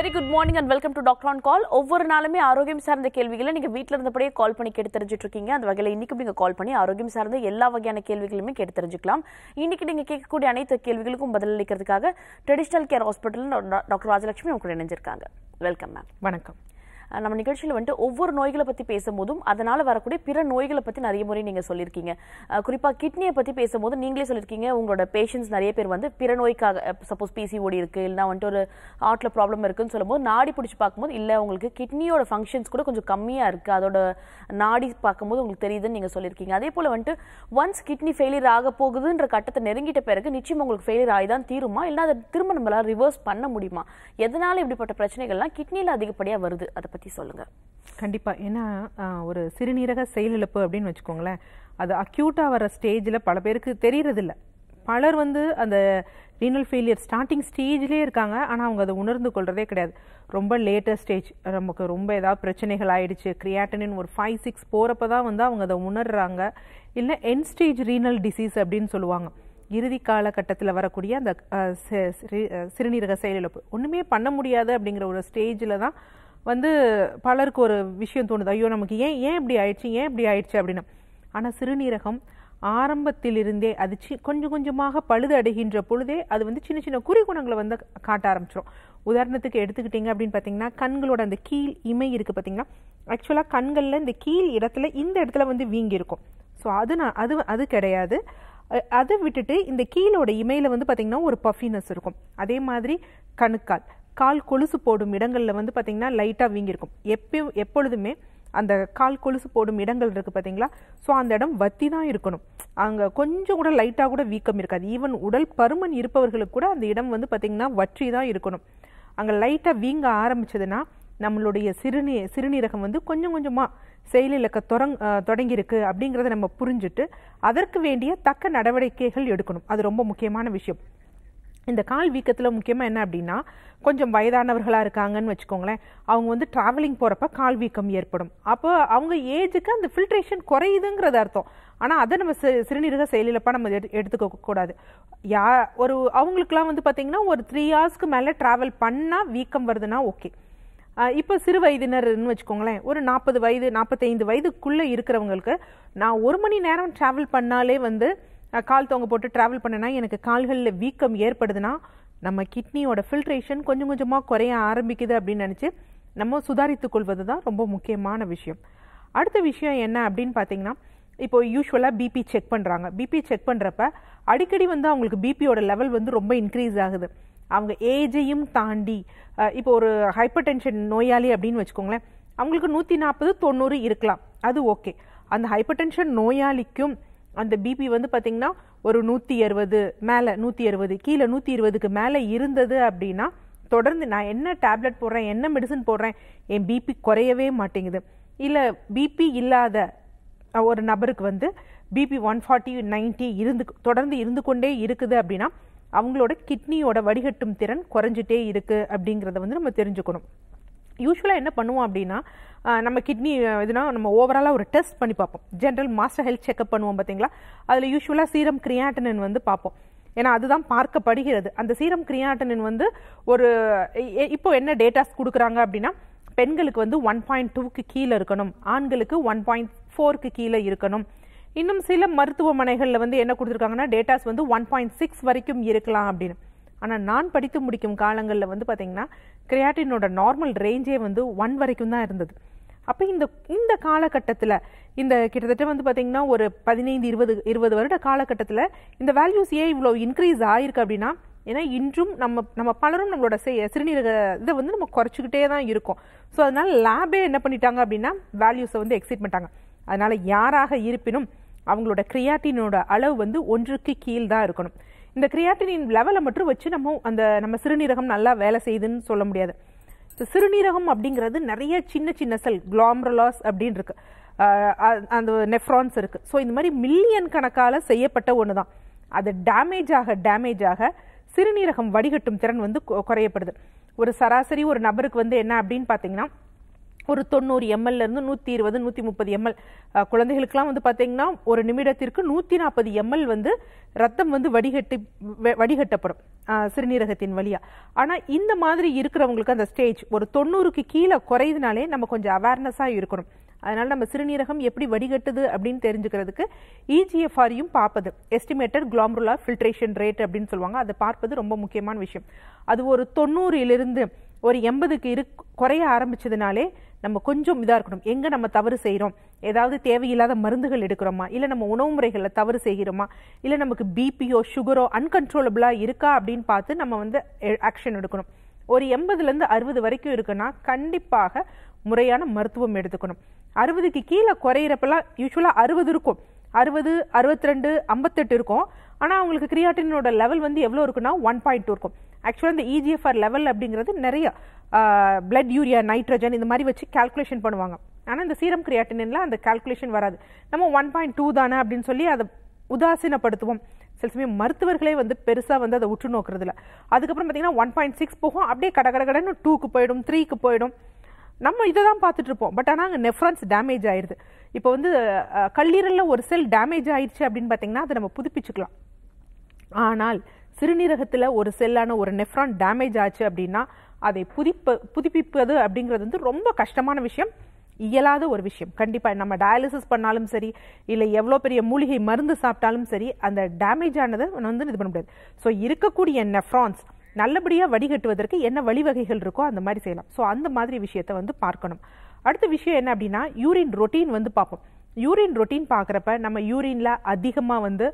Very good morning and welcome to doctor on call ஒவ்வொரு நாளுமே ஆரோக்கியம் சார்ந்த கேள்விகளை நீங்க வீட்ல இருந்தபடியே கால் பண்ணி கேட்டு தெரிஞ்சுட்டு இருக்கீங்க அந்த வகையில் இன்னைக்கு நீங்க கால் பண்ணி ஆரோக்கியம் சார்ந்த எல்லா வகையான கேள்விகளுமே கேட்டு தெரிஞ்சுக்கலாம் இன்னைக்கு நீங்க கேட்கக்கூடிய அனைத்து கேள்விகளுக்கும் பதிலளிக்கிறதுக்காக traditional care hospital doctor Rajalakshmi உங்க கூட இணைஞ்சிருக்காங்க வெல்கம் மேம் வணக்கம் அஹ் நம்ம நிகழ்ச்சியில் வந்துட்டு ஒவ்வொரு நோய்களை பற்றி பேசும்போதும் அதனால வரக்கூடிய பிற நோய்களை பற்றி நிறைய முறை நீங்கள் சொல்லியிருக்கீங்க அஹ் குறிப்பா கிட்னியை பற்றி பேசும்போது நீங்களே சொல்லியிருக்கீங்க உங்களோட பேஷண்ட்ஸ் நிறைய பேர் வந்து பிற நோய்க்காக சப்போஸ் பிசிஓடி இருக்கு இல்லைனா வந்துட்டு ஒரு ஹார்ட்ல ப்ராப்ளம் இருக்குன்னு சொல்லும்போது நாடி பிடிச்சி பார்க்கும்போது இல்லை உங்களுக்கு கிட்னியோட ஃபங்க்ஷன்ஸ் கூட கொஞ்சம் கம்மியாக இருக்கு அதோட நாடி பார்க்கும்போது உங்களுக்கு தெரியுதுன்னு நீங்கள் சொல்லியிருக்கீங்க அதே போல் வந்துட்டு ஒன்ஸ் கிட்னி ஃபெயிலியர் ஆக போகுதுன்ற கட்டத்தை நெருங்கிட்ட பிறகு நிச்சயம் உங்களுக்கு ஃபெயிலியர் ஆகி தான் தீருமா இல்லை அதை திரும்ப நம்மளால ரிவர்ஸ் பண்ண முடியுமா எதனால இப்படிப்பட்ட பிரச்சனைகள்லாம் கிட்னியில் அதிகப்படியாக வருது அதை பற்றி சொல்லுங்க கண்டிப்பா ஏன்னா ஆஹ், ஒரு சிறுநீரக செயலிழப்பு அப்படின்னு வச்சுக்கோங்களேன் அது அக்யூட்டா வர ஸ்டேஜ்ல பல பேருக்கு தெரியறதில்ல பலர் வந்து அந்த ரீனல் ஃபெயிலியர் ஸ்டார்டிங் ஸ்டேஜ்லேயே இருக்காங்க ஆனால் அவங்க அதை உணர்ந்து கொள்றதே கிடையாது ரொம்ப லேட்டர் ஸ்டேஜ் நமக்கு ரொம்ப ஏதாவது பிரச்சனைகள் ஆயிடுச்சு கிரியாட்டனின் ஒரு ஃபைவ் சிக்ஸ் போகிறப்ப தான் வந்து அவங்க அதை உணர்றாங்க இல்லை என் ஸ்டேஜ் ரீனல் டிசீஸ் அப்படின்னு சொல்லுவாங்க இறுதி காலகட்டத்தில் வரக்கூடிய அந்த அஹ், சி- சிறு- அஹ், சிறுநீரக செயலிழப்பு ஒன்றுமே பண்ண முடியாது அப்படிங்கிற ஒரு ஸ்டேஜில் தான் வந்து பலருக்கு ஒரு விஷயம் தோணுது ஐயோ நமக்கு ஏன் ஏன் இப்படி ஆயிடுச்சு ஏன் இப்படி ஆயிடுச்சு அப்படின்னு ஆனால் சிறுநீரகம் ஆரம்பத்திலிருந்தே அது சி கொஞ்சம் கொஞ்சமாக பழுது அடைகின்ற பொழுதே அது வந்து சின்ன சின்ன குறிகுணங்களை வந்து காட்ட ஆரம்பிச்சிடும் உதாரணத்துக்கு எடுத்துக்கிட்டீங்க அப்படின்னு பார்த்தீங்கன்னா கண்களோட அந்த கீழ் இமை இருக்குது பார்த்தீங்கன்னா ஆக்சுவலாக கண்களில் இந்த கீழ் இடத்துல இந்த இடத்துல வந்து வீங்கி இருக்கும் ஸோ அது நான் அது அது கிடையாது அஹ் அதை விட்டுட்டு இந்த கீழோட இமையில வந்து பாத்தீங்கன்னா ஒரு பஃபினஸ் இருக்கும் அதே மாதிரி கணுக்கால் கால் கொலுசு போடும் இடங்கள்ல வந்து பாத்தீங்கன்னா லைட்டா வீங்கி இருக்கும் எப்பயும் எப்பொழுதுமே அந்த கால் கொலுசு போடும் இடங்கள் இருக்கு பாத்தீங்களா ஸோ அந்த இடம் வத்தி தான் இருக்கணும் அங்க கொஞ்சம் கூட லைட்டா கூட வீக்கம் இருக்காது ஈவன் உடல் பருமன் இருப்பவர்களுக்கு கூட அந்த இடம் வந்து பாத்தீங்கன்னா வற்றி தான் இருக்கணும் அங்க லைட்டா வீங்க ஆரம்பிச்சதுன்னா நம்மளுடைய சிறுநீ சிறுநீரகம் வந்து கொஞ்சம் கொஞ்சமா செயலிழக்க தொடங் அஹ் தொடங்கியிருக்கு அப்படிங்கிறத நம்ம புரிஞ்சுட்டு அதற்கு வேண்டிய தக்க நடவடிக்கைகள் எடுக்கணும் அது ரொம்ப முக்கியமான விஷயம் இந்த கால் வீக்கத்தில் முக்கியமாக என்ன அப்படின்னா கொஞ்சம் வயதானவர்களாக இருக்காங்கன்னு வச்சுக்கோங்களேன் அவங்க வந்து டிராவலிங் போகிறப்ப கால் வீக்கம் ஏற்படும் அப்போ அவங்க ஏஜுக்கு அந்த ஃபில்ட்ரேஷன் குறையுதுங்கிறது அர்த்தம் ஆனால் அதை நம்ம சி- சிறுநீரக செயலிழப்பாக நம்ம எடு எடுத்துக்க கூடாது யா ஒரு அவங்களுக்குலாம் வந்து பார்த்தீங்கன்னா ஒரு த்ரீ ஹவர்ஸ்க்கு மேலே ட்ராவல் பண்ணால் வீக்கம் வருதுன்னா ஓகே ஆஹ் இப்போ சிறு வயதினர்னு வச்சுக்கோங்களேன் ஒரு நாற்பது வயது நாற்பத்தைந்து வயதுக்குள்ளே இருக்கிறவங்களுக்கு நான் ஒரு மணி நேரம் ட்ராவல் பண்ணாலே வந்து ஆஹ் கால் தொங்க போட்டு ட்ராவல் பண்ணனா எனக்கு கால்களில் வீக்கம் ஏற்படுதுன்னா நம்ம கிட்னியோட ஃபில்ட்ரேஷன் கொஞ்சம் கொஞ்சமாக குறைய ஆரம்பிக்குது அப்படின்னு நினச்சி நம்ம சுதாரித்துக் கொள்வது தான் ரொம்ப முக்கியமான விஷயம் அடுத்த விஷயம் என்ன அப்படின்னு பார்த்தீங்கன்னா இப்போ யூஸ்வலாக பிபி செக் பண்ணுறாங்க பிபி செக் பண்ணுறப்ப அடிக்கடி வந்து அவங்களுக்கு பிபியோட லெவல் வந்து ரொம்ப இன்க்ரீஸ் ஆகுது அவங்க ஏஜையும் தாண்டி அஹ், இப்போ ஒரு ஹைப்பர் டென்ஷன் நோயாளி அப்படின்னு வச்சுக்கோங்களேன் அவங்களுக்கு நூற்றி நாற்பது தொண்ணூறு இருக்கலாம் அது ஓகே அந்த ஹைப்பர் டென்ஷன் நோயாளிக்கும் அந்த பிபி வந்து பார்த்தீங்கன்னா ஒரு நூற்றி அறுபது மேலே நூற்றி அறுபது கீழே நூற்றி இருபதுக்கு மேலே இருந்தது அப்படின்னா தொடர்ந்து நான் என்ன டேப்லெட் போடுறேன் என்ன மெடிசன் போடுறேன் என் பிபி குறையவே மாட்டேங்குது இல்லை பிபி இல்லாத அஹ், ஒரு நபருக்கு வந்து பிபி ஒன் ஃபார்ட்டி நைன்ட்டி இருந்து தொடர்ந்து இருந்து கொண்டே இருக்குது அப்படின்னா அவங்களோட கிட்னியோட வடிகட்டும் திறன் குறைஞ்சிட்டே இருக்கு அப்படிங்கிறத வந்து நம்ம தெரிஞ்சுக்கணும் யூஸ்வலாக என்ன பண்ணுவோம் அப்படின்னா அஹ், நம்ம கிட்னி இதுனா நம்ம ஓவராலாக ஒரு டெஸ்ட் பண்ணி பார்ப்போம் ஜென்ரல் மாஸ்டர் ஹெல்த் செக்அப் பண்ணுவோம் பார்த்தீங்களா அதில் யூஸ்வலாக சீரம் கிரியாட்டனின் வந்து பார்ப்போம் ஏன்னா அதுதான் பார்க்கப்படுகிறது அந்த சீரம் கிரியாட்டனின் வந்து ஒரு இ- இப்போ என்ன டேட்டாஸ் கொடுக்குறாங்க அப்படின்னா பெண்களுக்கு வந்து ஒன் பாயிண்ட் டூக்கு கீழே இருக்கணும் ஆண்களுக்கு ஒன் பாயிண்ட் ஃபோருக்கு கீழே இருக்கணும் இன்னும் சில மருத்துவமனைகளில் வந்து என்ன கொடுத்துருக்காங்கன்னா டேட்டாஸ் வந்து ஒன் பாயிண்ட் சிக்ஸ் வரைக்கும் இருக்கலாம் அப்படின்னு ஆனால் நான் படித்து முடிக்கும் காலங்களில் வந்து பார்த்தீங்கன்னா கிரியாட்டினோட நார்மல் ரேஞ்சே வந்து ஒன் வரைக்கும் தான் இருந்தது அப்போ இந்த இந்த காலகட்டத்தில் இந்த கிட்டத்தட்ட வந்து பார்த்தீங்கன்னா ஒரு பதினைந்து இருபது இருபது வருட காலகட்டத்தில் இந்த வேல்யூஸ் ஏன் இவ்வளோ இன்க்ரீஸ் ஆயிருக்கு அப்படின்னா ஏன்னா இன்றும் நம்ம நம்ம பலரும் நம்மளோட செ- சிறுநீரக இதை வந்து நம்ம குறைச்சிக்கிட்டே தான் இருக்கோம் ஸோ அதனால லேபே என்ன பண்ணிட்டாங்க அப்படின்னா வேல்யூஸை வந்து எக்ஸிட் பண்ணிட்டாங்க அதனால யாராக இருப்பினும் அவங்களோட கிரியாட்டினோட அளவு வந்து ஒன்றுக்கு கீழ் தான் இருக்கணும் இந்த கிரியாட்டினின் லெவலை மட்டும் வச்சு நம்ம அந்த நம்ம சிறுநீரகம் நல்லா வேலை செய்யுதுன்னு சொல்ல முடியாது இந்த சிறுநீரகம் அப்படிங்கிறது நிறைய சின்ன சின்ன செல் குளாம்ரலாஸ் அப்படின்னு இருக்கு ஆஹ் அ- அந்த நெஃப்ரான்ஸ் இருக்கு ஸோ இந்த மாதிரி மில்லியன் கணக்கால செய்யப்பட்ட ஒன்று தான் அது டேமேஜ் ஆக டேமேஜ் ஆக சிறுநீரகம் வடிகட்டும் திறன் வந்து கு- குறையப்படுது ஒரு சராசரி ஒரு நபருக்கு வந்து என்ன அப்படின்னு பார்த்தீங்கன்னா ஒரு தொண்ணூறு எம்எல்ல இருந்து நூற்றி இருபது நூற்றி முப்பது எம்எல் குழந்தைகளுக்கெல்லாம் வந்து பார்த்தீங்கன்னா ஒரு நிமிடத்திற்கு நூற்றி நாற்பது எம்எல் வந்து ரத்தம் வந்து வடிகட்டி வ- வடிகட்டப்படும் ஆஹ் சிறுநீரகத்தின் வழியா ஆனால் இந்த மாதிரி இருக்கிறவங்களுக்கு அந்த ஸ்டேஜ் ஒரு தொண்ணூறுக்கு கீழே குறையுதுனாலே நம்ம கொஞ்சம் அவேர்னஸாக இருக்கணும் அதனால நம்ம சிறுநீரகம் எப்படி வடிகட்டுது அப்படின்னு தெரிஞ்சுக்கிறதுக்கு இஜிஎஃப்ஆரையும் பார்ப்பது எஸ்டிமேட்டட் குளாம்ருலா ஃபில்ட்ரேஷன் ரேட் அப்படின்னு சொல்லுவாங்க அதை பார்ப்பது ரொம்ப முக்கியமான விஷயம் அது ஒரு தொண்ணூறிலிருந்து ஒரு எண்பதுக்கு இரு குறைய ஆரம்பிச்சதுனாலே நம்ம கொஞ்சம் இதாக இருக்கணும் எங்கே நம்ம தவறு செய்கிறோம் ஏதாவது தேவையில்லாத மருந்துகள் எடுக்கிறோமா இல்லை நம்ம உணவு முறைகளில் தவறு செய்கிறோமா இல்லை நமக்கு பிபியோ சுகரோ அன்கன்ட்ரோலபிளாக இருக்கா அப்படின்னு பார்த்து நம்ம வந்து ஆக்ஷன் எடுக்கணும் ஒரு எண்பதுலேருந்து அறுபது வரைக்கும் இருக்குன்னா கண்டிப்பாக முறையான மருத்துவம் எடுத்துக்கணும் அறுபதுக்கு கீழே குறையிறப்பெல்லாம் யூஸ்வலாக அறுபது இருக்கும் அறுபது அறுபத்தி ரெண்டு ஐம்பத்தெட்டு இருக்கும் ஆனால் அவங்களுக்கு கிரியாட்டினோட லெவல் வந்து எவ்வளோ இருக்குன்னா ஒன் பாயிண்ட் டூ இருக்கும் ஆக்சுவலாக இந்த இஜிஎஃப்ஆர் லெவல் அப்படிங்கிறது நிறைய பிளட் யூரியா நைட்ரஜன் இந்த மாதிரி வச்சு கால்குலேஷன் பண்ணுவாங்க ஆனால் இந்த சீரம் கிரியாட்டினில் அந்த கால்குலேஷன் வராது நம்ம ஒன் பாயிண்ட் டூ தானே அப்படின்னு சொல்லி அதை உதாசீனப்படுத்துவோம் சில சமயம் மருத்துவர்களே வந்து பெருசாக வந்து அதை உற்று நோக்கிறது இல்ல அதுக்கப்புறம் பார்த்தீங்கன்னா ஒன் பாயிண்ட் சிக்ஸ் போகும் அப்படியே கட கட கடன்னு டூக்கு போயிடும் த்ரீக்கு போயிடும் நம்ம இதை தான் பார்த்துட்டு இருப்போம் பட் ஆனால் அங்கே நெஃப்ரான்ஸ் டேமேஜ் ஆயிடுது இப்போ வந்து அஹ், கல்லீரல்ல ஒரு செல் டேமேஜ் ஆயிடுச்சு அப்படின்னு பார்த்தீங்கன்னா அதை நம்ம புதுப்பிச்சுக்கலாம் ஆனால் சிறுநீரகத்தில் ஒரு செல்லான ஒரு நெஃப்ரான் டேமேஜ் ஆச்சு அப்படின்னா அதை புதுப்ப புதுப்பிப்பது அப்படிங்கிறது வந்து ரொம்ப கஷ்டமான விஷயம் இயலாத ஒரு விஷயம் கண்டிப்பாக நம்ம டயாலிசிஸ் பண்ணாலும் சரி இல்லை எவ்வளோ பெரிய மூலிகை மருந்து சாப்பிட்டாலும் சரி அந்த டேமேஜ் ஆனதை வந்து இது பண்ண முடியாது ஸோ இருக்கக்கூடிய நெஃப்ரான்ஸ் நல்லபடியாக வடிகட்டுவதற்கு என்ன வழிவகைகள் இருக்கோ அந்த மாதிரி செய்யலாம் ஸோ அந்த மாதிரி விஷயத்தை வந்து பார்க்கணும் அடுத்த விஷயம் என்ன அப்படின்னா யூரின் ரொட்டீன் வந்து பார்ப்போம் யூரின் ரொட்டீன் பார்க்குறப்ப நம்ம யூரின்ல அதிகமாக வந்து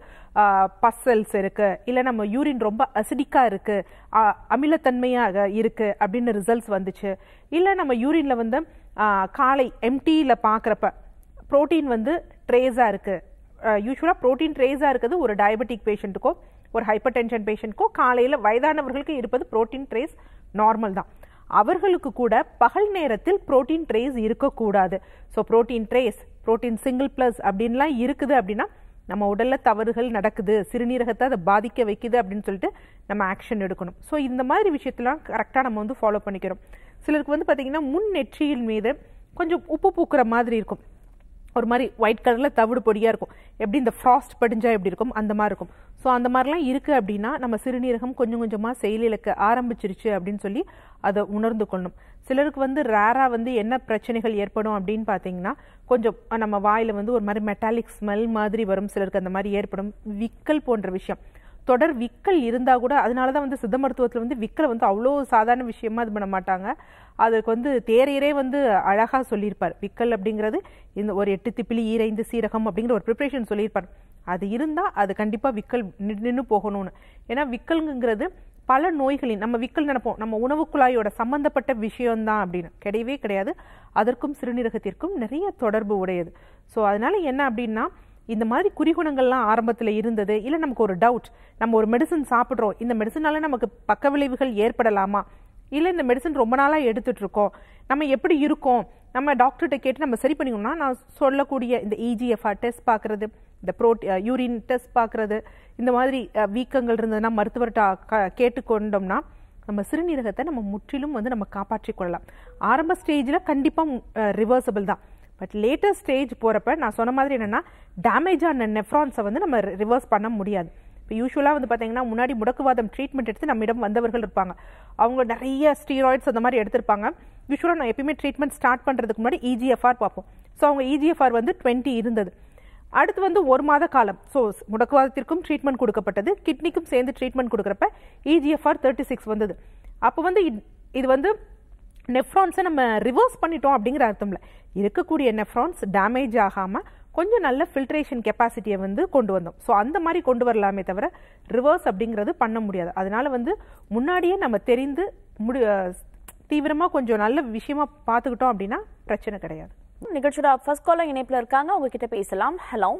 பசல்ஸ் இருக்கு இல்லை நம்ம யூரின் ரொம்ப அசிடிக்காக இருக்கு ஆ, அமிலத்தன்மையாக இருக்கு அப்படின்னு ரிசல்ட்ஸ் வந்துச்சு இல்லை நம்ம யூரின்ல வந்து ஆ, காலை எம்டியில் பார்க்குறப்ப புரோட்டீன் வந்து ட்ரேஸாக இருக்கு யூஸ்வலாக புரோட்டீன் ட்ரேஸாக இருக்குது ஒரு டயபெட்டிக் பேஷண்ட்டுக்கோ ஒரு ஹைப்பர் டென்ஷன் பேஷண்ட்க்கோ காலையில் வயதானவர்களுக்கு இருப்பது புரோட்டீன் ட்ரேஸ் நார்மல் தான் அவர்களுக்கு கூட பகல் நேரத்தில் புரோட்டீன் ட்ரேஸ் இருக்கக்கூடாது so protein trace protein single plus அப்படின்லாம் இருக்குது அப்படின்னா நம்ம உடல்ல தவறுகள் நடக்குது சிறுநீரகத்தை அதை பாதிக்க வைக்குது அப்படின்னு சொல்லிட்டு நம்ம ஆக்ஷன் எடுக்கணும் ஸோ இந்த மாதிரி விஷயத்தெல்லாம் கரெக்டாக நம்ம வந்து ஃபாலோ பண்ணிக்கிறோம் சிலருக்கு வந்து பார்த்தீங்கன்னா முன் நெற்றியின் மீது கொஞ்சம் உப்பு பூக்குற மாதிரி இருக்கும் ஒரு மாதிரி ஒயிட் கலரில் தவிடு பொடியாக இருக்கும் எப்படி இந்த ஃப்ராஸ்ட் படிஞ்சா எப்படி இருக்கும் அந்த மாதிரி இருக்கும் ஸோ அந்த மாதிரிலாம் இருக்குது அப்படின்னா நம்ம சிறுநீரகம் கொஞ்சம் கொஞ்சமாக செயலிழக்க ஆரம்பிச்சிருச்சு அப்படின்னு சொல்லி அதை உணர்ந்து கொள்ளணும் சிலருக்கு வந்து ரேராக வந்து என்ன பிரச்சனைகள் ஏற்படும் அப்படின்னு பார்த்தீங்கன்னா கொஞ்சம் அஹ், நம்ம வாயில் வந்து ஒரு மாதிரி மெட்டாலிக் ஸ்மெல் மாதிரி வரும் சிலருக்கு அந்த மாதிரி ஏற்படும் விக்கல் போன்ற விஷயம் தொடர் விக்கல் இருந்தா கூட அதனால தான் வந்து சித்த மருத்துவத்தில் வந்து விக்கலை வந்து அவ்வளோ சாதாரண விஷயமா இது பண்ண மாட்டாங்க அதுக்கு வந்து தேரையரே வந்து அழகா சொல்லியிருப்பார் விக்கல் அப்படிங்கிறது இந்த ஒரு எட்டு திப்பிலி ஈரைந்து சீரகம் அப்படிங்கிற ஒரு ப்ரிப்பரேஷன் சொல்லியிருப்பார் அது இருந்தா அது கண்டிப்பா விக்கல் நின்று போகணும்னு ஏன்னா விக்கல்ங்கிறது பல நோய்களின் நம்ம விக்கல் நினைப்போம் நம்ம உணவு குழாயோட சம்பந்தப்பட்ட விஷயம்தான் அப்படின்னு கிடையவே கிடையாது அதற்கும் சிறுநீரகத்திற்கும் நிறைய தொடர்பு உடையது ஸோ அதனால என்ன அப்படின்னா இந்த மாதிரி குறிகுணங்கள்லாம் ஆரம்பத்தில் இருந்தது இல்லை நமக்கு ஒரு டவுட் நம்ம ஒரு மெடிசன் சாப்பிட்றோம் இந்த மெடிசனால நமக்கு பக்க விளைவுகள் ஏற்படலாமா இல்லை இந்த மெடிசன் ரொம்ப நாளாக எடுத்துட்டு இருக்கோம் நம்ம எப்படி இருக்கோம் நம்ம டாக்டர்கிட்ட கேட்டு நம்ம சரி பண்ணிக்கணும்னா நான் சொல்லக்கூடிய இந்த இஜிஎஃப்ஆர் டெஸ்ட் பார்க்கறது இந்த ப்ரோட் யூரின் டெஸ்ட் பார்க்கறது இந்த மாதிரி அஹ், வீக்கங்கள் இருந்ததுன்னா மருத்துவர்கிட்ட க- கேட்டுக்கொண்டோம்னா நம்ம சிறுநீரகத்தை நம்ம முற்றிலும் வந்து நம்ம காப்பாற்றிக் கொள்ளலாம் ஆரம்ப ஸ்டேஜில் கண்டிப்பாக ரிவர்சபிள் தான் பட் லேட்டர் ஸ்டேஜ் போகிறப்ப நான் சொன்ன மாதிரி என்னென்னா டேமேஜ் ஆன நெஃப்ரான்ஸை வந்து நம்ம ரிவர்ஸ் பண்ண முடியாது இப்போ யூஸ்வலாக வந்து பார்த்தீங்கன்னா முன்னாடி முடக்குவாதம் ட்ரீட்மெண்ட் எடுத்து நம்மிடம் வந்தவர்கள் இருப்பாங்க அவங்க நிறைய ஸ்டீராய்ட்ஸ் அந்த மாதிரி எடுத்திருப்பாங்க யூஸ்வலாக நான் எப்பயுமே ட்ரீட்மெண்ட் ஸ்டார்ட் பண்ணுறதுக்கு முன்னாடி இஜிஎஃப்ஆர் பார்ப்போம் ஸோ அவங்க இஜிஎஃப்ஆர் வந்து டுவெண்ட்டி இருந்தது அடுத்து வந்து ஒரு மாத காலம் ஸோ முடக்குவாதத்திற்கும் ட்ரீட்மெண்ட் கொடுக்கப்பட்டது கிட்னிக்கும் சேர்ந்து ட்ரீட்மெண்ட் கொடுக்குறப்ப இஜிஎஃப்ஆர் தேர்ட்டி சிக்ஸ் வந்தது அப்போ வந்து இது- இது வந்து நெஃப்ரான்ஸை நம்ம ரிவர்ஸ் பண்ணிட்டோம் அப்படிங்கிற அர்த்தம் இல்லை இருக்கக்கூடிய நெஃப்ரான்ஸ் டேமேஜ் ஆகாமல் கொஞ்சம் நல்ல ஃபில்ட்ரேஷன் கெப்பாசிட்டியை வந்து கொண்டு வந்தோம் ஸோ அந்த மாதிரி கொண்டு வரலாமே தவிர ரிவர்ஸ் அப்படிங்கிறது பண்ண முடியாது அதனால வந்து முன்னாடியே நம்ம தெரிந்து முடி தீவிரமாக கொஞ்சம் நல்ல விஷயமா பார்த்துக்கிட்டோம் அப்படின்னா பிரச்சனை கிடையாது நிகழ்ச்சியோட ஃபர்ஸ்ட் காலர் இணைப்புல இருக்காங்க உங்ககிட்ட பேசலாம் ஹலோ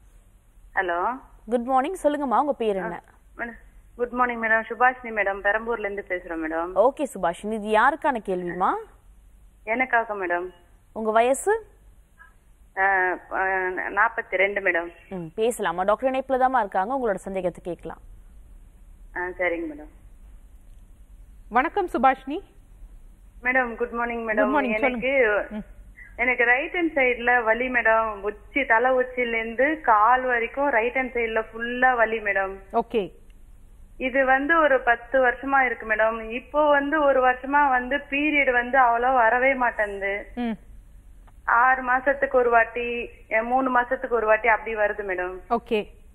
ஹலோ குட் மார்னிங் சொல்லுங்கம்மா உங்க பேர் என்ன madam good morning madam Subhashini madam பெரம்பூர்ல இருந்து பேசுறோம் மேடம் ஓகே சுபாஷ் இது யாருக்கான கேள்விமா எனக்காக மேடம் உங்க வயசு நாற்பத்தி ரெண்டு மேடம் ம் பேசலாமா டாக்டர் இணைப்புல தாம்மா இருக்காங்க உங்களோட சந்தேகத்தை கேட்கலாம் ஆ சரிங்க மேடம் வணக்கம் Subhashini madam good morning Good madam morning, எனக்கு எனக்கு ரைட் ஹேண்ட் சைடுல வலி மேடம் உச்சி தலை உச்சில இருந்து கால் வரைக்கும் ரைட் ஹேண்ட் சைடுல ஃபுல்லா வலி மேடம் ஓகே இது வந்து ஒரு பத்து வருஷமா இருக்கு மேடம் இப்போ வந்து ஒரு வருஷமா வந்து பீரியட் வந்து அவ்வளோ வரவே மாட்டேங்குது ம் ஆறு மாசத்துக்கு ஒரு வாட்டி அஹ் மூணு மாசத்துக்கு ஒரு வாட்டி அப்படி வருது மேடம் ஓகே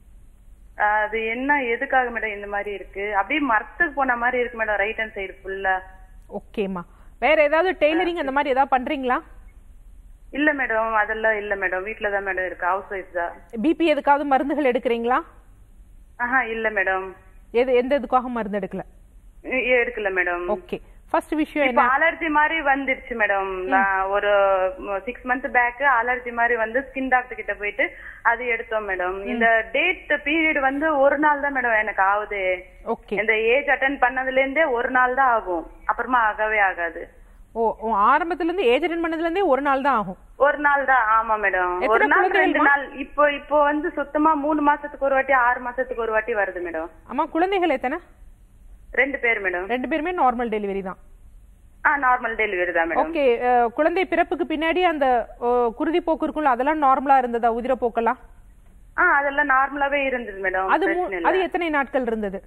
அஹ் அது என்ன எதுக்காக மேடம் இந்த மாதிரி இருக்கு அப்படியே மரத்துக்கு போன மாதிரி இருக்கு மேடம் ரைட் ஹேண்ட் சைடு ஃபுல்லா ஓகேம்மா வேற ஏதாவது டெய்லரிங் அந்த மாதிரி ஏதாவது பண்றீங்களா இல்ல மேடம் அதெல்லாம் இல்ல மேடம் வீட்ல தான் மேடம் இருக்கு ஹவுஸ் ஒய்ஃப் தான் பிபி எதுக்காவது மருந்துகள் எடுக்கிறீங்களா ஆஹா இல்ல மேடம் எது எந்த இதுக்காக மருந்து எடுக்கல எடுக்கல மேடம் ஓகே ஃபர்ஸ்ட் விஷயம் இப்ப என்ன அலர்ஜி மாதிரி வந்துருச்சு மேடம் நான் ஒரு சிக்ஸ் மந்த் பேக் அலர்ஜி மாதிரி வந்து ஸ்கின் டாக்டர் கிட்ட போயிட்டு அது எடுத்தோம் மேடம் இந்த டேட் பீரியட் வந்து ஒரு நாள் தான் மேடம் எனக்கு ஆகுது ஓகே இந்த ஏஜ் அட்டன் பண்ணதுல இருந்தே ஒரு நாள் தான் ஆகும் அப்புறமா ஆகவே ஆகாது ஓ ஓ, ஆரம்பத்துல இருந்து ஏஜ் அட்டன் பண்ணதுல இருந்தே ஒரு நாள் தான் ஆகும் ஒரு நாள் தான் ஆமா மேடம் எத்தனை ஒரு நாள் குழந்தைகள்மா? ரெண்டு நாள் இப்போ இப்போ வந்து சுத்தமா மூணு மாசத்துக்கு ஒரு வாட்டி ஆறு மாசத்துக்கு ஒரு வாட்டி வருது மேடம் அம்மா குழந்தைகள் எத்தனை ரெண்டு பேர் மேடம் ரெண்டு பேருமே நார்மல் டெலிவரி தான் ஆ நார்மல் டெலிவரி தான் மேடம் ஓகே குழந்தை பிறப்புக்கு பின்னாடி அந்த ஓ, குருதி போக்கு இருக்கும்ல அதெல்லாம் நார்மலா இருந்ததா உதிரப்போக்கெல்லாம் ஆ அதெல்லாம் நார்மலாவே இருந்தது மேடம் அது மூ- பிரச்சனை இல்ல அது எத்தனை நாட்கள் இருந்தது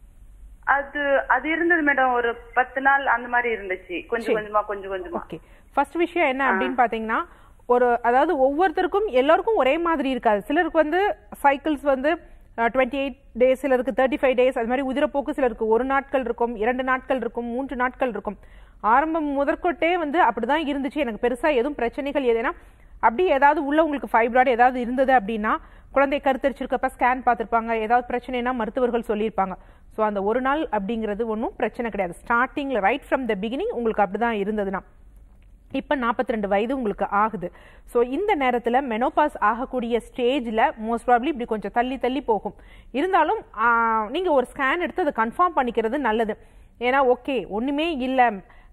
அது அது இருந்தது மேடம் ஒரு பத்து நாள் அந்த மாதிரி இருந்துச்சு கொஞ்சம் கொஞ்சமா கொஞ்சம் கொஞ்சமா ஓகே ஃபர்ஸ்ட் விஷயம் என்ன அப்படின்னு பாத்தீங்கன்னா ஒரு அதாவது ஒவ்வொருத்தருக்கும் எல்லாருக்கும் ஒரே மாதிரி இருக்காது சிலருக்கு வந்து சைக்கிள்ஸ் வந்து டுவெண்ட்டி எயிட் டேஸ் சிலருக்கு தேர்ட்டி ஃபைவ் டேஸ் அது மாதிரி உதிரப்போக்கு சிலருக்கு ஒரு நாட்கள் இருக்கும் இரண்டு நாட்கள் இருக்கும் மூன்று நாட்கள் இருக்கும் ஆரம்பம் முதற்கொட்டே வந்து அப்படிதான் இருந்துச்சு எனக்கு பெருசா எதுவும் பிரச்சனைகள் எதுனா அப்படி ஏதாவது உள்ள உங்களுக்கு ஃபைப்ராய்டு ஏதாவது இருந்தது அப்படின்னா குழந்தை கருத்தரிச்சிருக்கப்ப ஸ்கேன் பார்த்திருப்பாங்க ஏதாவது பிரச்சனைனா மருத்துவர்கள் சொல்லியிருப்பாங்க ஸோ அந்த ஒரு நாள் அப்படிங்கிறது ஒன்றும் பிரச்சனை கிடையாது ஸ்டார்டிங்ல ரைட் ஃப்ரம் த பிகினிங் உங்களுக்கு அப்படிதான் இருந்ததுன்னா இப்போ 42 ரெண்டு வயது உங்களுக்கு ஆகுது ஸோ இந்த நேரத்தில் மெனோபாஸ் ஆகக்கூடிய ஸ்டேஜில் மோஸ்ட் ப்ராப்ளி இப்படி கொஞ்சம் தள்ளி தள்ளி போகும் இருந்தாலும் நீங்கள் ஒரு ஸ்கேன் எடுத்து அதை கன்ஃபார்ம் பண்ணிக்கிறது நல்லது ஏன்னா ஓகே ஒன்றுமே இல்லை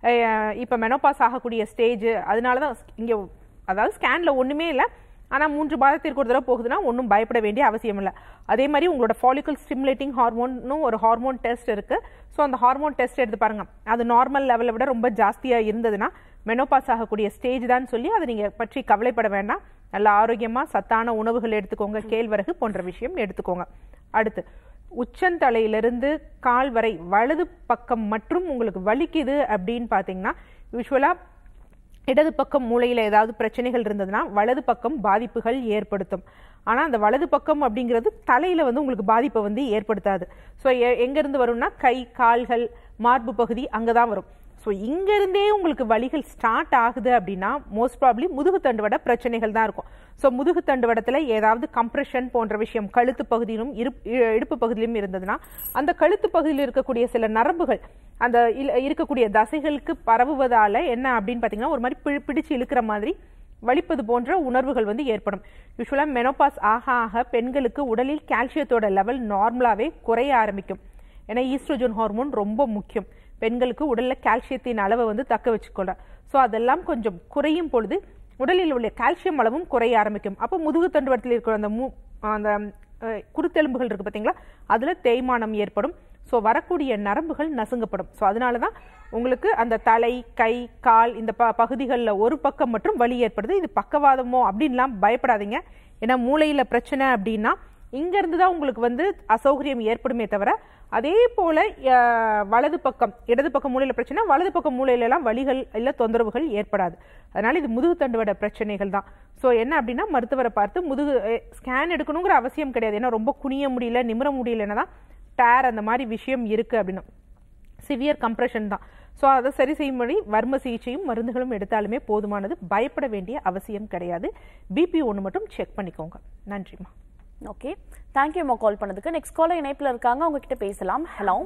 இப்போ மெனோபாஸ் ஆகக்கூடிய ஸ்டேஜ் அதனால தான் இங்கே அதாவது ஸ்கேனில் ஒன்றுமே இல்லை ஆனால் மூன்று மாதத்திற்கு ஒரு தடவை போகுதுன்னா ஒன்றும் பயப்பட வேண்டிய அவசியம் இல்லை அதே மாதிரி உங்களோட ஃபாலிக்கல் ஸ்டிமுலேட்டிங் ஹார்மோன்னு ஒரு ஹார்மோன் டெஸ்ட் இருக்கு ஸோ அந்த ஹார்மோன் டெஸ்ட் எடுத்து பாருங்க அது நார்மல் லெவலை விட ரொம்ப ஜாஸ்தியாக இருந்ததுன்னா மெனோபாஸ் ஆகக்கூடிய ஸ்டேஜ் தான் சொல்லி அதை நீங்கள் பற்றி கவலைப்பட வேண்டாம் நல்ல ஆரோக்கியமாக சத்தான உணவுகள் எடுத்துக்கோங்க கேழ்வரகு போன்ற விஷயம் எடுத்துக்கோங்க அடுத்து உச்சந்தலையிலிருந்து கால் வரை வலது பக்கம் மற்றும் உங்களுக்கு வலிக்குது அப்படின்னு பார்த்தீங்கன்னா யூஸ்வலாக இடது பக்கம் மூளையில ஏதாவது பிரச்சனைகள் இருந்ததுன்னா வலது பக்கம் பாதிப்புகள் ஏற்படுத்தும் ஆனா அந்த வலது பக்கம் அப்படிங்கிறது தலையில வந்து உங்களுக்கு பாதிப்பை வந்து ஏற்படுத்தாது ஸோ எங்க இருந்து வரும்னா கை கால்கள் மார்பு பகுதி அங்கதான் வரும் ஸோ இங்க இருந்தே உங்களுக்கு வலிகள் ஸ்டார்ட் ஆகுது அப்படின்னா மோஸ்ட் ப்ராப்ளி முதுகு தண்டுவட பிரச்சனைகள் தான் இருக்கும் ஸோ முதுகு தண்டுவடத்துல ஏதாவது கம்ப்ரெஷன் போன்ற விஷயம் கழுத்து பகுதியிலும் இருப்- இ- இடுப்பு பகுதியிலும் இருந்ததுன்னா அந்த கழுத்து பகுதியில் இருக்கக்கூடிய சில நரம்புகள் அந்த இல்- இருக்கக்கூடிய தசைகளுக்கு பரவுவதால என்ன அப்படின்னு பார்த்தீங்கன்னா ஒரு மாதிரி பிடி- பிடிச்சு இழுக்கிற மாதிரி வலிப்பது போன்ற உணர்வுகள் வந்து ஏற்படும் யூஸ்வலாக மெனோபாஸ் ஆக ஆக பெண்களுக்கு உடலில் கால்சியத்தோட லெவல் நார்மலாகவே குறைய ஆரம்பிக்கும் ஏன்னா ஈஸ்ட்ரோஜன் ஹார்மோன் ரொம்ப முக்கியம் பெண்களுக்கு உடல்ல கால்சியத்தின் அளவை வந்து தக்க வச்சுக்கொள்ள ஸோ அதெல்லாம் கொஞ்சம் குறையும் பொழுது உடலில் உள்ள கால்சியம் அளவும் குறைய ஆரம்பிக்கும் அப்போ முதுகு தண்டுவடத்தில் இருக்கிற அந்த மூ அந்த அஹ், குருத்தெலும்புகள் இருக்கு பார்த்தீங்களா அதுல தேய்மானம் ஏற்படும் ஸோ வரக்கூடிய நரம்புகள் நசுங்கப்படும் ஸோ அதனால தான் உங்களுக்கு அந்த தலை கை கால் இந்த ப பகுதிகளில் ஒரு பக்கம் மட்டும் வலி ஏற்படுது இது பக்கவாதமோ அப்படின்லாம் பயப்படாதீங்க ஏன்னா மூளையில பிரச்சனை அப்படின்னா இங்க இருந்து தான் உங்களுக்கு வந்து அசௌகரியம் ஏற்படுமே தவிர அதே போல அஹ், வலது பக்கம் இடது பக்கம் மூலையில பிரச்சனை வலது பக்கம் மூலையில எல்லாம் வலிகள் இல்ல தொந்தரவுகள் ஏற்படாது அதனால இது முதுகு தண்டுவட பிரச்சனைகள் தான் ஸோ என்ன அப்படின்னா மருத்துவரை பார்த்து முதுகு ஸ்கேன் எடுக்கணுங்கிற அவசியம் கிடையாது ஏன்னா ரொம்ப குனிய முடியல நிமிர முடியலன்னா தான் டேர் அந்த மாதிரி விஷயம் இருக்கு அப்படின்னா சிவியர் கம்ப்ரெஷன் தான் ஸோ அதை சரி செய்யும்படி வர்ம சிகிச்சையும் மருந்துகளும் எடுத்தாலுமே போதுமானது பயப்பட வேண்டிய அவசியம் கிடையாது பிபி ஒன்று மட்டும் செக் பண்ணிக்கோங்க நன்றிம்மா ஓகே தேங்க்யூம்மா கால் பண்ணதுக்கு நெக்ஸ்ட் காலர் இணைப்புல இருக்காங்க அவங்க கிட்ட பேசலாம் ஹலோ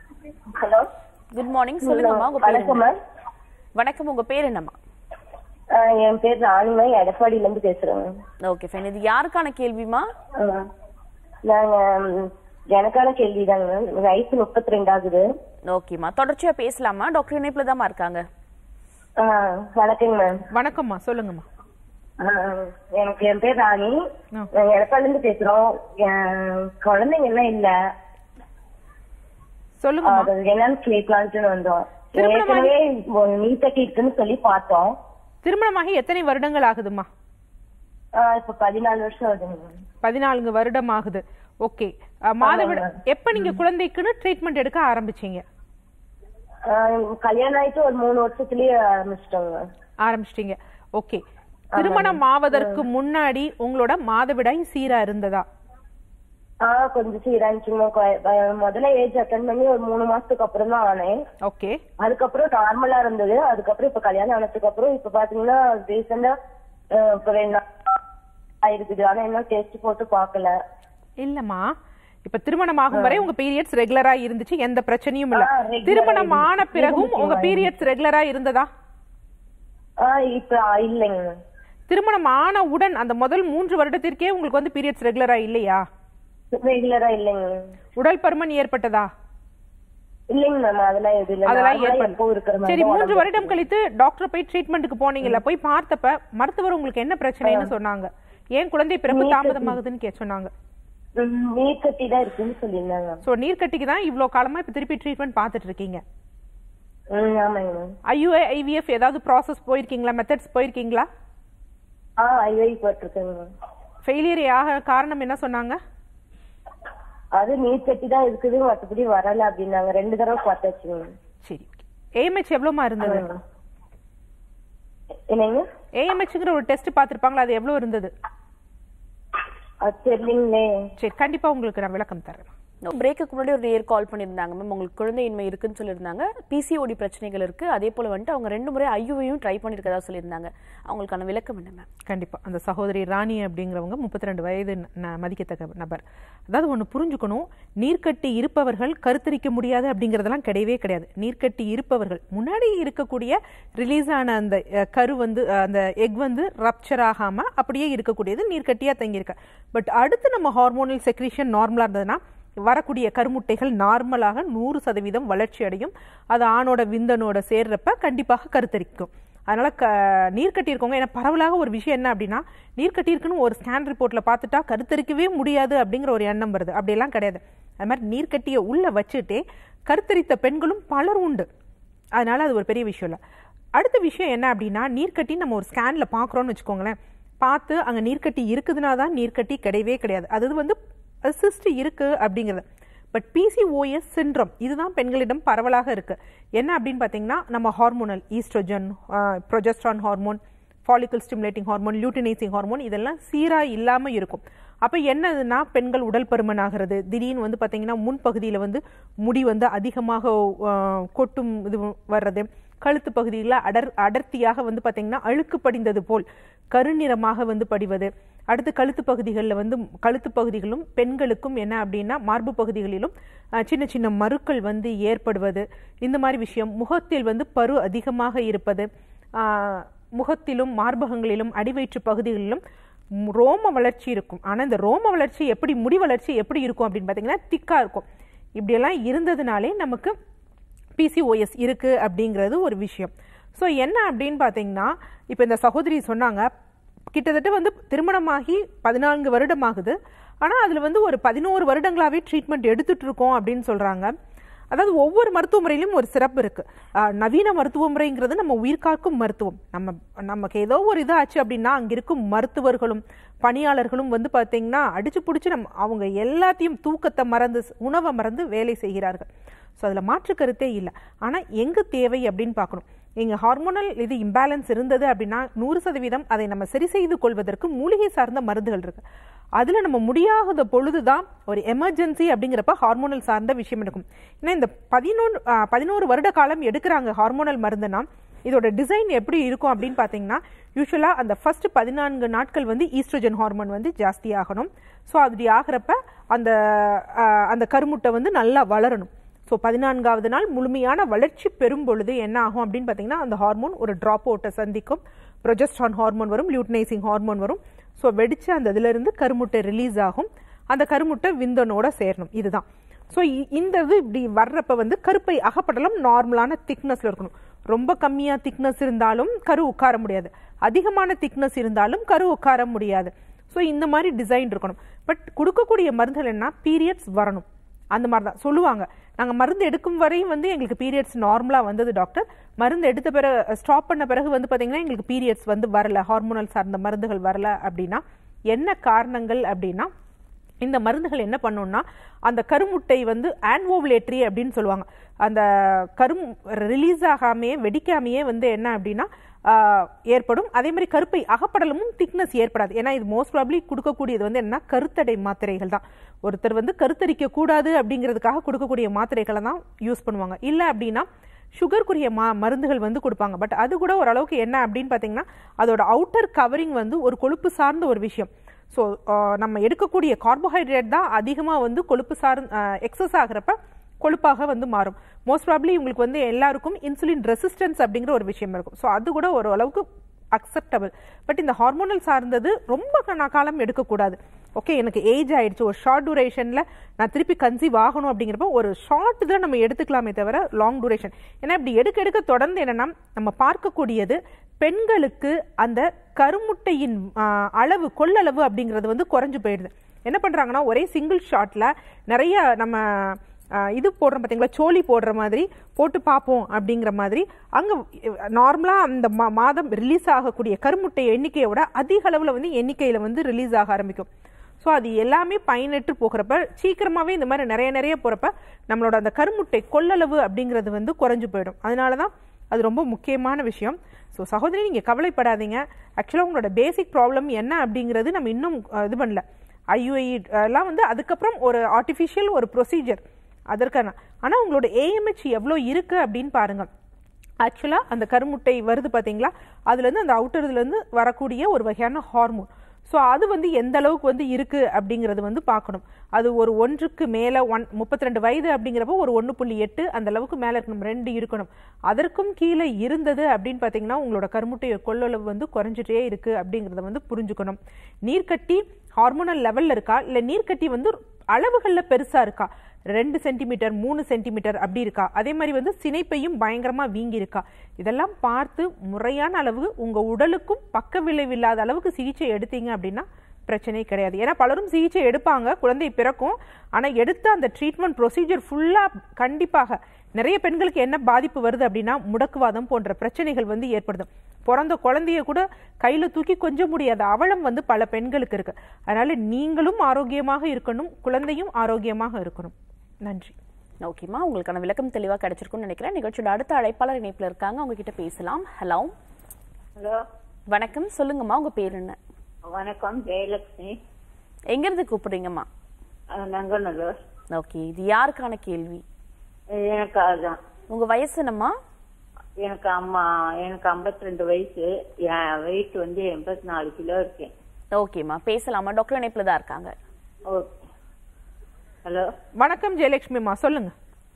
ஹலோ குட் மார்னிங் சொல்லுங்கம்மா உங்க பேர் வணக்கம் என்ன? மேம் வணக்கம் உங்க பேர் என்னம்மா ஆஹ் என் பேர் ராணிமா எடப்பாடியில இருந்து பேசுறேன் ஓகே ஃபைன் இது யாருக்கான கேள்விமா ஆஹ் நாங்க ம், எனக்கான கேள்விதாங்க மேம் வயசு முப்பத்தி ரெண்டு ஆகுது ஓகேம்மா தொடர்ச்சியா பேசலாமா டாக்டர் இணைப்புல தாம்மா இருக்காங்க ஆஹ் வணக்கங்க மேம் வணக்கம்மா சொல்லுங்கம்மா ஆஹ் எனக்கு என் பேர் ராணி ஆ. நாங்க எடப்பாடில இருந்து பேசுறோம் என் குழந்தைங்க எல்லாம் இல்ல சொல்லுங்கம்மா அது என்னன்னு கேட்கலான்ட்டு வந்தோம் திருமணமாகி ஏற்கனவே நீர் கட்டி இருக்குன்னு சொல்லி பார்த்தோம் திருமணமாகி எத்தனை வருடங்கள் ஆகுதுமா ஆஹ் இப்ப பதினாலு வருஷம் ஆகுதுங்க பதினான்கு வருடம் ஆகுது ஓகே மாதவிட எப்ப நீங்க குழந்தைக்குன்னு ட்ரீட்மெண்ட் எடுக்க ஆரம்பிச்சீங்க ஆஹ் கல்யாணம் ஆயிட்டு ஒரு மூணு வருஷத்துலயே ஆரம்பிச்சிட்டோங்க ஆரம்பிச்சிட்டீங்க ஓகே திருமணம் ஆவதற்கு முன்னாடி உங்களோட மாதவிடாய் சீரா இருந்ததா ஆஹ் கொஞ்சம் சீராச்சுங்க முதல்ல ஏஜ் அட்டன் பண்ணி ஒரு மூணு மாசத்துக்கு அப்புறம் தான் ஆனேன் ஓகே அதுக்கப்புறம் நார்மலா இருந்தது அதுக்கப்புறம் இப்ப கல்யாணம் ஆனதுக்கு அப்புறம் இப்ப பாத்தீங்கன்னா ரீசெண்டா இப்ப ரெண்டு நாள் ஆயிருக்குது ஆனா இன்னும் டெஸ்ட் போட்டு பாக்கல இல்லம்மா இப்ப திருமணம் ஆகும் வரை உங்க பீரியட்ஸ் ரெகுலரா இருந்துச்சு எந்த பிரச்சனையும் இல்ல ஆ, regular ஆ திருமணம் இருந்துச்சு. ஆன பிறகும் இருந்துச்சு, உங்க இருந்துச்சு. பீரியட்ஸ் ரெகுலரா இருந்ததா ஆஹ் இப்ப இல்லைங்க திருமணம் ஆன உடன் அந்த முதல் மூன்று வருடத்திற்கே உங்களுக்கு வந்து பீரியட்ஸ் ரெகுலரா இல்லையா ரெகுலரா இல்லைங்க உடல் பருமன் ஏற்பட்டதா இல்லைங்க மேம் அதெல்லாம் எதுவும் இல்ல அதெல்லாம் நார்மலா எப்பவும் இருக்கிற ஏற்படும் மாதிரி சரி தான் மூன்று உடம்பு வருடம் கழித்து டாக்டர் போய் ட்ரீட்மெண்ட்டுக்கு போனீங்கல்ல போய் பார்த்தப்ப மருத்துவர் உங்களுக்கு என்ன பிரச்சனைன்னு சொன்னாங்க ஏன் குழந்தை பிறப்பு தாமதமாகுதுன்னு கே சொன்னாங்க ம், நீர் கட்டி தான் இருக்குன்னு சொல்லியிருந்தாங்க சோ நீர்க்கட்டிக்கு தான் இவ்ளோ காலமா இப்ப திருப்பி ட்ரீட்மெண்ட் பார்த்துட்டு இருக்கீங்க ம் ஆமாங்க மேம் ஐயுஏ ஐவிஎஃப் ஏதாவது ப்ராசஸ் போயிருக்கீங்களா மெத்தட்ஸ் போயிருக்கீங்களா ஆ ஐஐ போட்டிருக்கேங்க மேம் ஃபெயிலியர் ஆக காரணம் என்ன சொன்னாங்க அது நீர் கட்டி தான் இருக்குது மத்தபடி வரல அப்படின்னாங்க ரெண்டு தடவை பார்த்தாச்சுங்க மேம் சரி ஏஎம்ஹெச் எவ்வளோமா இருந்தது என்னங்க ஏஎம்ஹெச்ங்கிற ஒரு டெஸ்ட் பார்த்திருப்பாங்களா அது எவ்வளவு இருந்தது அது தெரியலீங்களே சரி கண்டிப்பா உங்களுக்கு நான் விளக்கம் தரேன் பிரேக்குக்கு முன்னாடி ஒரு நேர் கால் பண்ணியிருந்தாங்க மேம் உங்களுக்கு குழந்தையின்மை இருக்குன்னு சொல்லியிருந்தாங்க பிசிஓடி பிரச்சனைகள் இருக்கு அதே போல வந்துட்டு அவங்க ரெண்டு முறை ஐயுவையும் ட்ரை பண்ணியிருக்கதா சொல்லியிருந்தாங்க அவங்களுக்கான விளக்கம் என்ன மேம் கண்டிப்பா அந்த சகோதரி ராணி அப்படிங்கிறவங்க முப்பத்தி ரெண்டு வயது ந- மதிக்கத்தக்க நபர் அதாவது ஒன்று புரிஞ்சுக்கணும் நீர்க்கட்டி இருப்பவர்கள் கருத்தரிக்க முடியாது அப்படிங்கிறதெல்லாம் கிடையவே கிடையாது நீர்க்கட்டி இருப்பவர்கள் முன்னாடி இருக்கக்கூடிய ரிலீஸ் ஆன அந்த அஹ், கரு வந்து அஹ், அந்த எக் வந்து ரப்சர் ஆகாம அப்படியே இருக்கக்கூடியது நீர்க்கட்டியா தங்கியிருக்க பட் அடுத்து நம்ம ஹார்மோனல் செக்ரீஷன் நார்மலா இருந்ததுன்னா வரக்கூடிய கருமுட்டைகள் நார்மலாக நூறு சதவீதம் வளர்ச்சி அடையும் அது ஆணோட விந்தனோட சேர்றப்ப கண்டிப்பாக கருத்தரிக்கும் அதனால க நீர்க்கட்டி இருக்கவங்க ஏன்னா பரவலாக ஒரு விஷயம் என்ன அப்படின்னா நீர்க்கட்டி இருக்குன்னு ஒரு ஸ்கேன் ரிப்போர்ட்ல பார்த்துட்டா கருத்தரிக்கவே முடியாது அப்படிங்கிற ஒரு எண்ணம் வருது அப்படியெல்லாம் கிடையாது அது மாதிரி நீர்க்கட்டியை உள்ள வச்சுட்டே கருத்தரித்த பெண்களும் பலர் உண்டு அதனால அது ஒரு பெரிய விஷயம் இல்லை அடுத்த விஷயம் என்ன அப்படின்னா நீர்க்கட்டி நம்ம ஒரு ஸ்கேன்ல பார்க்குறோம்னு வச்சுக்கோங்களேன் பார்த்து அங்கே நீர்க்கட்டி இருக்குதுன்னா தான் நீர்க்கட்டி கிடையவே கிடையாது அது வந்து சிஸ்ட் இருக்கு அப்படிங்கிறது பட் பிசிஓஎஸ் சிண்ட்ரம் இதுதான் பெண்களிடம் பரவலாக இருக்கு என்ன அப்படின்னு பார்த்தீங்கன்னா நம்ம hormonal oestrogen progesterone hormone follicle stimulating hormone luteinising hormone இதெல்லாம் சீரா இல்லாம இருக்கும் அப்ப என்னதுன்னா பெண்கள் உடல் பருமன் ஆகிறது திடீர்னு வந்து பாத்தீங்கன்னா முன்பகுதியில வந்து முடி வந்து அதிகமாக ஆஹ், கொட்டும் இது வர்றது கழுத்து பகுதியில் அடர் அடர்த்தியாக வந்து பாத்தீங்கன்னா அழுக்கு படிந்தது போல் கருநிறமாக வந்து படிவது அடுத்து கழுத்து பகுதிகளில் வந்து கழுத்து பகுதிகளும் பெண்களுக்கும் என்ன அப்படின்னா மார்பு பகுதிகளிலும் அஹ், சின்ன சின்ன மருக்கள் வந்து ஏற்படுவது இந்த மாதிரி விஷயம் முகத்தில் வந்து பரு அதிகமாக இருப்பது ஆஹ், முகத்திலும் மார்பகங்களிலும் அடிவயிற்று பகுதிகளிலும் ம், ரோம வளர்ச்சி இருக்கும் ஆனா இந்த ரோம வளர்ச்சி எப்படி முடி வளர்ச்சி எப்படி இருக்கும் அப்படின்னு பார்த்தீங்கன்னா திக்கா இருக்கும் இப்படியெல்லாம் இருந்ததுனாலே நமக்கு பிசிஓஎஸ் இருக்கு அப்படிங்கிறது ஒரு விஷயம் ஸோ என்ன அப்படின்னு பார்த்தீங்கன்னா இப்போ இந்த சகோதரி சொன்னாங்க கிட்டத்தட்ட வந்து திருமணமாகி பதினான்கு வருடமாகுது ஆனால் அதில் வந்து ஒரு பதினோரு வருடங்களாவே ட்ரீட்மெண்ட் எடுத்துட்டு இருக்கோம் அப்படின்னு சொல்றாங்க அதாவது ஒவ்வொரு மருத்துவ முறையிலும் ஒரு சிறப்பு இருக்கு ஆஹ் நவீன மருத்துவ முறைங்கிறது நம்ம உயிர்காக்கும் மருத்துவம் நம்ம நமக்கு ஏதோ ஒரு இது ஆச்சு அப்படின்னா அங்க இருக்கும் மருத்துவர்களும் பணியாளர்களும் வந்து பாத்தீங்கன்னா அடிச்சு பிடிச்சி நம்ம அவங்க எல்லாத்தையும் தூக்கத்தை மறந்து உணவை மறந்து வேலை செய்கிறார்கள் ஸோ அதில் மாற்று கருத்தே இல்லை ஆனால் எங்கே தேவை அப்படின்னு பார்க்கணும் எங்க ஹார்மோனல் இது இம்பேலன்ஸ் இருந்தது அப்படின்னா நூறு சதவீதம் அதை நம்ம சரி செய்து கொள்வதற்கு மூலிகை சார்ந்த மருந்துகள் இருக்கு அதில் நம்ம முடியாத பொழுதுதான் ஒரு எமர்ஜென்சி அப்படிங்கிறப்ப ஹார்மோனல் சார்ந்த விஷயம் இருக்கும் ஏன்னா இந்த பதினொன்று பதினோரு வருட காலம் எடுக்கிறாங்க ஹார்மோனல் மருந்துனா இதோட டிசைன் எப்படி இருக்கும் அப்படின்னு பார்த்தீங்கன்னா யூஸ்வலாக அந்த ஃபர்ஸ்ட் பதினான்கு நாட்கள் வந்து ஈஸ்ட்ரோஜன் ஹார்மோன் வந்து ஜாஸ்தி ஆகணும் ஸோ அப்படி ஆகிறப்ப அந்த ஆஹ், அந்த கருமுட்டை வந்து நல்லா வளரணும் ஸோ பதினான்காவது நாள் முழுமையான வளர்ச்சி பெறும் பொழுது என்ன ஆகும் அப்படின்னு பார்த்தீங்கன்னா அந்த ஹார்மோன் ஒரு ட்ராப் அவுட்டை சந்திக்கும் ப்ரொஜெஸ்ட்ரான் ஹார்மோன் வரும் லியூட்னைசிங் ஹார்மோன் வரும் ஸோ வெடிச்சு அந்த இதிலிருந்து கருமுட்டை ரிலீஸ் ஆகும் அந்த கருமுட்டை விந்தனோட சேரணும் இதுதான் ஸோ இந்த இது இப்படி வர்றப்ப வந்து கருப்பை அகப்படலம் நார்மலான திக்னஸ்ல இருக்கணும் ரொம்ப கம்மியா திக்னஸ் இருந்தாலும் கரு உட்கார முடியாது அதிகமான திக்னஸ் இருந்தாலும் கரு உட்கார முடியாது ஸோ இந்த மாதிரி டிசைன் இருக்கணும் பட் கொடுக்கக்கூடிய மருந்துகள் என்ன பீரியட்ஸ் வரணும் அந்த மாதிரி தான் சொல்லுவாங்க நாங்கள் மருந்து எடுக்கும் வரையும் வந்து எங்களுக்கு பீரியட்ஸ் நார்மலாக வந்தது டாக்டர் மருந்து எடுத்த பிறகு ஸ்டாப் பண்ண பிறகு வந்து பார்த்தீங்கன்னா எங்களுக்கு பீரியட்ஸ் வந்து வரல ஹார்மோனல் சார்ந்த மருந்துகள் வரல அப்படின்னா என்ன காரணங்கள் அப்படின்னா இந்த மருந்துகள் என்ன பண்ணும்னா அந்த கருமுட்டை வந்து ஆன்வோவுலேட்ரி அப்படின்னு சொல்லுவாங்க அந்த கரும் ரிலீஸ் ஆகாமையே வெடிக்காமையே வந்து என்ன அப்படின்னா ஆஹ், ஏற்படும் அதே மாதிரி கருப்பை அகப்படலமும் திக்னஸ் ஏற்படாது ஏன்னா இது மோஸ்ட் ப்ராப்ளி கொடுக்கக்கூடியது வந்து என்ன கருத்தடை மாத்திரைகள் தான் ஒருத்தர் வந்து கருத்தரிக்க கூடாது அப்படிங்கிறதுக்காக கொடுக்கக்கூடிய மாத்திரைகளை தான் யூஸ் பண்ணுவாங்க இல்லை அப்படின்னா சுகருக்குரிய மா மருந்துகள் வந்து கொடுப்பாங்க பட் அது கூட ஓரளவுக்கு என்ன அப்படின்னு பார்த்தீங்கன்னா அதோட அவுட்டர் கவரிங் வந்து ஒரு கொழுப்பு சார்ந்த ஒரு விஷயம் ஸோ நம்ம எடுக்கக்கூடிய கார்போஹைட்ரேட் தான் அதிகமாக வந்து கொழுப்பு சார் எக்ஸஸ் ஆகிறப்ப கொழுப்பாக வந்து மாறும் மோஸ்ட் ப்ராப்ளி உங்களுக்கு வந்து எல்லாருக்கும் இன்சுலின் ரெசிஸ்டன்ஸ் அப்படிங்கிற ஒரு விஷயம் இருக்கும் ஸோ அது கூட ஒரு அளவுக்கு அக்செப்டபிள் பட் இந்த ஹார்மோனல் சார்ந்தது ரொம்ப கா- காலம் எடுக்கக்கூடாது ஓகே எனக்கு ஏஜ் ஆயிடுச்சு ஒரு ஷார்ட் டூரேஷனில் நான் திருப்பி கன்சீவ் ஆகணும் அப்படிங்கிறப்ப ஒரு ஷார்ட் தான் நம்ம எடுத்துக்கலாமே தவிர லாங் டூரேஷன் ஏன்னா இப்படி எடுக்க எடுக்க தொடர்ந்து என்னன்னா நம்ம பார்க்கக்கூடியது பெண்களுக்கு அந்த கருமுட்டையின் ஆ, அளவு கொள்ளளவு அப்படிங்கிறது வந்து குறைஞ்சு போயிடுது என்ன பண்றாங்கன்னா ஒரே சிங்கிள் ஷாட்ல நிறைய நம்ம ஆ, இது போடுறோம் பார்த்தீங்களா சோலி போடுற மாதிரி போட்டு பார்ப்போம் அப்படிங்கிற மாதிரி அங்கே நார்மலாக அந்த மா மாதம் ரிலீஸ் ஆகக்கூடிய கருமுட்டை எண்ணிக்கையை விட அதிக அளவில் வந்து எண்ணிக்கையில் வந்து ரிலீஸ் ஆக ஆரம்பிக்கும் ஸோ அது எல்லாமே பயனற்று போகிறப்ப சீக்கிரமாகவே இந்த மாதிரி நிறைய நிறைய போகிறப்ப நம்மளோட அந்த கருமுட்டை கொள்ளளவு அப்படிங்கிறது வந்து குறைஞ்சு போயிடும் அதனால தான் அது ரொம்ப முக்கியமான விஷயம் ஸோ சகோதரி நீங்கள் கவலைப்படாதீங்க ஆக்சுவலாக உங்களோட பேசிக் ப்ராப்ளம் என்ன அப்படிங்கிறது நம்ம இன்னும் அஹ், இது பண்ணல ஐயுஐ எல்லாம் வந்து அதுக்கப்புறம் ஒரு ஆர்டிஃபிஷியல் ஒரு ப்ரொசீஜர் அதற்கான ஆனால் உங்களோட ஏஎம்ஹெச் எவ்வளோ இருக்கு அப்படின்னு பாருங்க ஆக்சுவலாக அந்த கருமுட்டை வருது பார்த்தீங்களா அதுலேருந்து அந்த அவுட்டர்லேருந்து வரக்கூடிய ஒரு வகையான ஹார்மோன் ஸோ அது வந்து எந்த அளவுக்கு வந்து இருக்கு அப்படிங்கிறது வந்து பார்க்கணும் அது ஒரு ஒன்றுக்கு மேலே ஒன் முப்பத்தி ரெண்டு வயது அப்படிங்கிறப்போ ஒரு ஒன்று புள்ளி எட்டு அந்த அளவுக்கு மேலே இருக்கணும் ரெண்டு இருக்கணும் அதற்கும் கீழே இருந்தது அப்படின்னு பார்த்தீங்கன்னா உங்களோட கருமுட்டை கொள்ளளவு வந்து குறைஞ்சிட்டே இருக்கு அப்படிங்கிறத வந்து புரிஞ்சுக்கணும் நீர்க்கட்டி ஹார்மோனல் லெவல்ல இருக்கா இல்லை நீர்க்கட்டி வந்து அளவுகளில் பெருசா இருக்கா ரெண்டு சென்டிமீட்டர் மூணு சென்டிமீட்டர் அப்படி இருக்கா அதே மாதிரி வந்து சினைப்பையும் பயங்கரமா வீங்கி இருக்கா இதெல்லாம் பார்த்து முறையான அளவு உங்க உடலுக்கும் பக்க விளைவில்லாத அளவுக்கு சிகிச்சை எடுத்தீங்க அப்படின்னா பிரச்சனை கிடையாது ஏன்னா பலரும் சிகிச்சை எடுப்பாங்க குழந்தை பிறக்கும் ஆனா எடுத்த அந்த ட்ரீட்மெண்ட் ப்ரொசீஜர் ஃபுல்லா கண்டிப்பாக நிறைய பெண்களுக்கு என்ன பாதிப்பு வருது அப்படின்னா முடக்குவாதம் போன்ற பிரச்சனைகள் வந்து ஏற்படுது பிறந்த குழந்தைய கூட கையில தூக்கி கொஞ்ச முடியாத அவலம் வந்து பல பெண்களுக்கு இருக்கு அதனால நீங்களும் ஆரோக்கியமாக இருக்கணும் குழந்தையும் ஆரோக்கியமாக இருக்கணும் நன்றி ஓகேம்மா உங்களுக்கான விளக்கம் தெளிவா கிடைச்சிருக்கும்னு நினைக்கிறேன் நிகழ்ச்சியோட அடுத்த அழைப்பாளர் இணைப்புல இருக்காங்க அவங்க கிட்ட பேசலாம் ஹலோ ஹலோ வணக்கம் சொல்லுங்கம்மா உங்க பேர் என்ன வணக்கம் ஜெயலட்சுமி எங்க இருந்து கூப்பிடுறீங்கம்மா அஹ் நங்கநல்லூர் ஓகே இது யாருக்கான கேள்வி எனக்கு அதுதான் உங்க வயசு என்னம்மா எனக்கு அம்மா எனக்கு 52 ரெண்டு வயசு என் வெயிட் வந்து எண்பத்தி நாலு கிலோ இருக்கேன் ஓகேம்மா பேசலாமா டாக்டர் இணைப்புல தான் இருக்காங்க ஓகே ஹலோ வணக்கம் ஜெயலட்சுமிமா சொல்லுங்க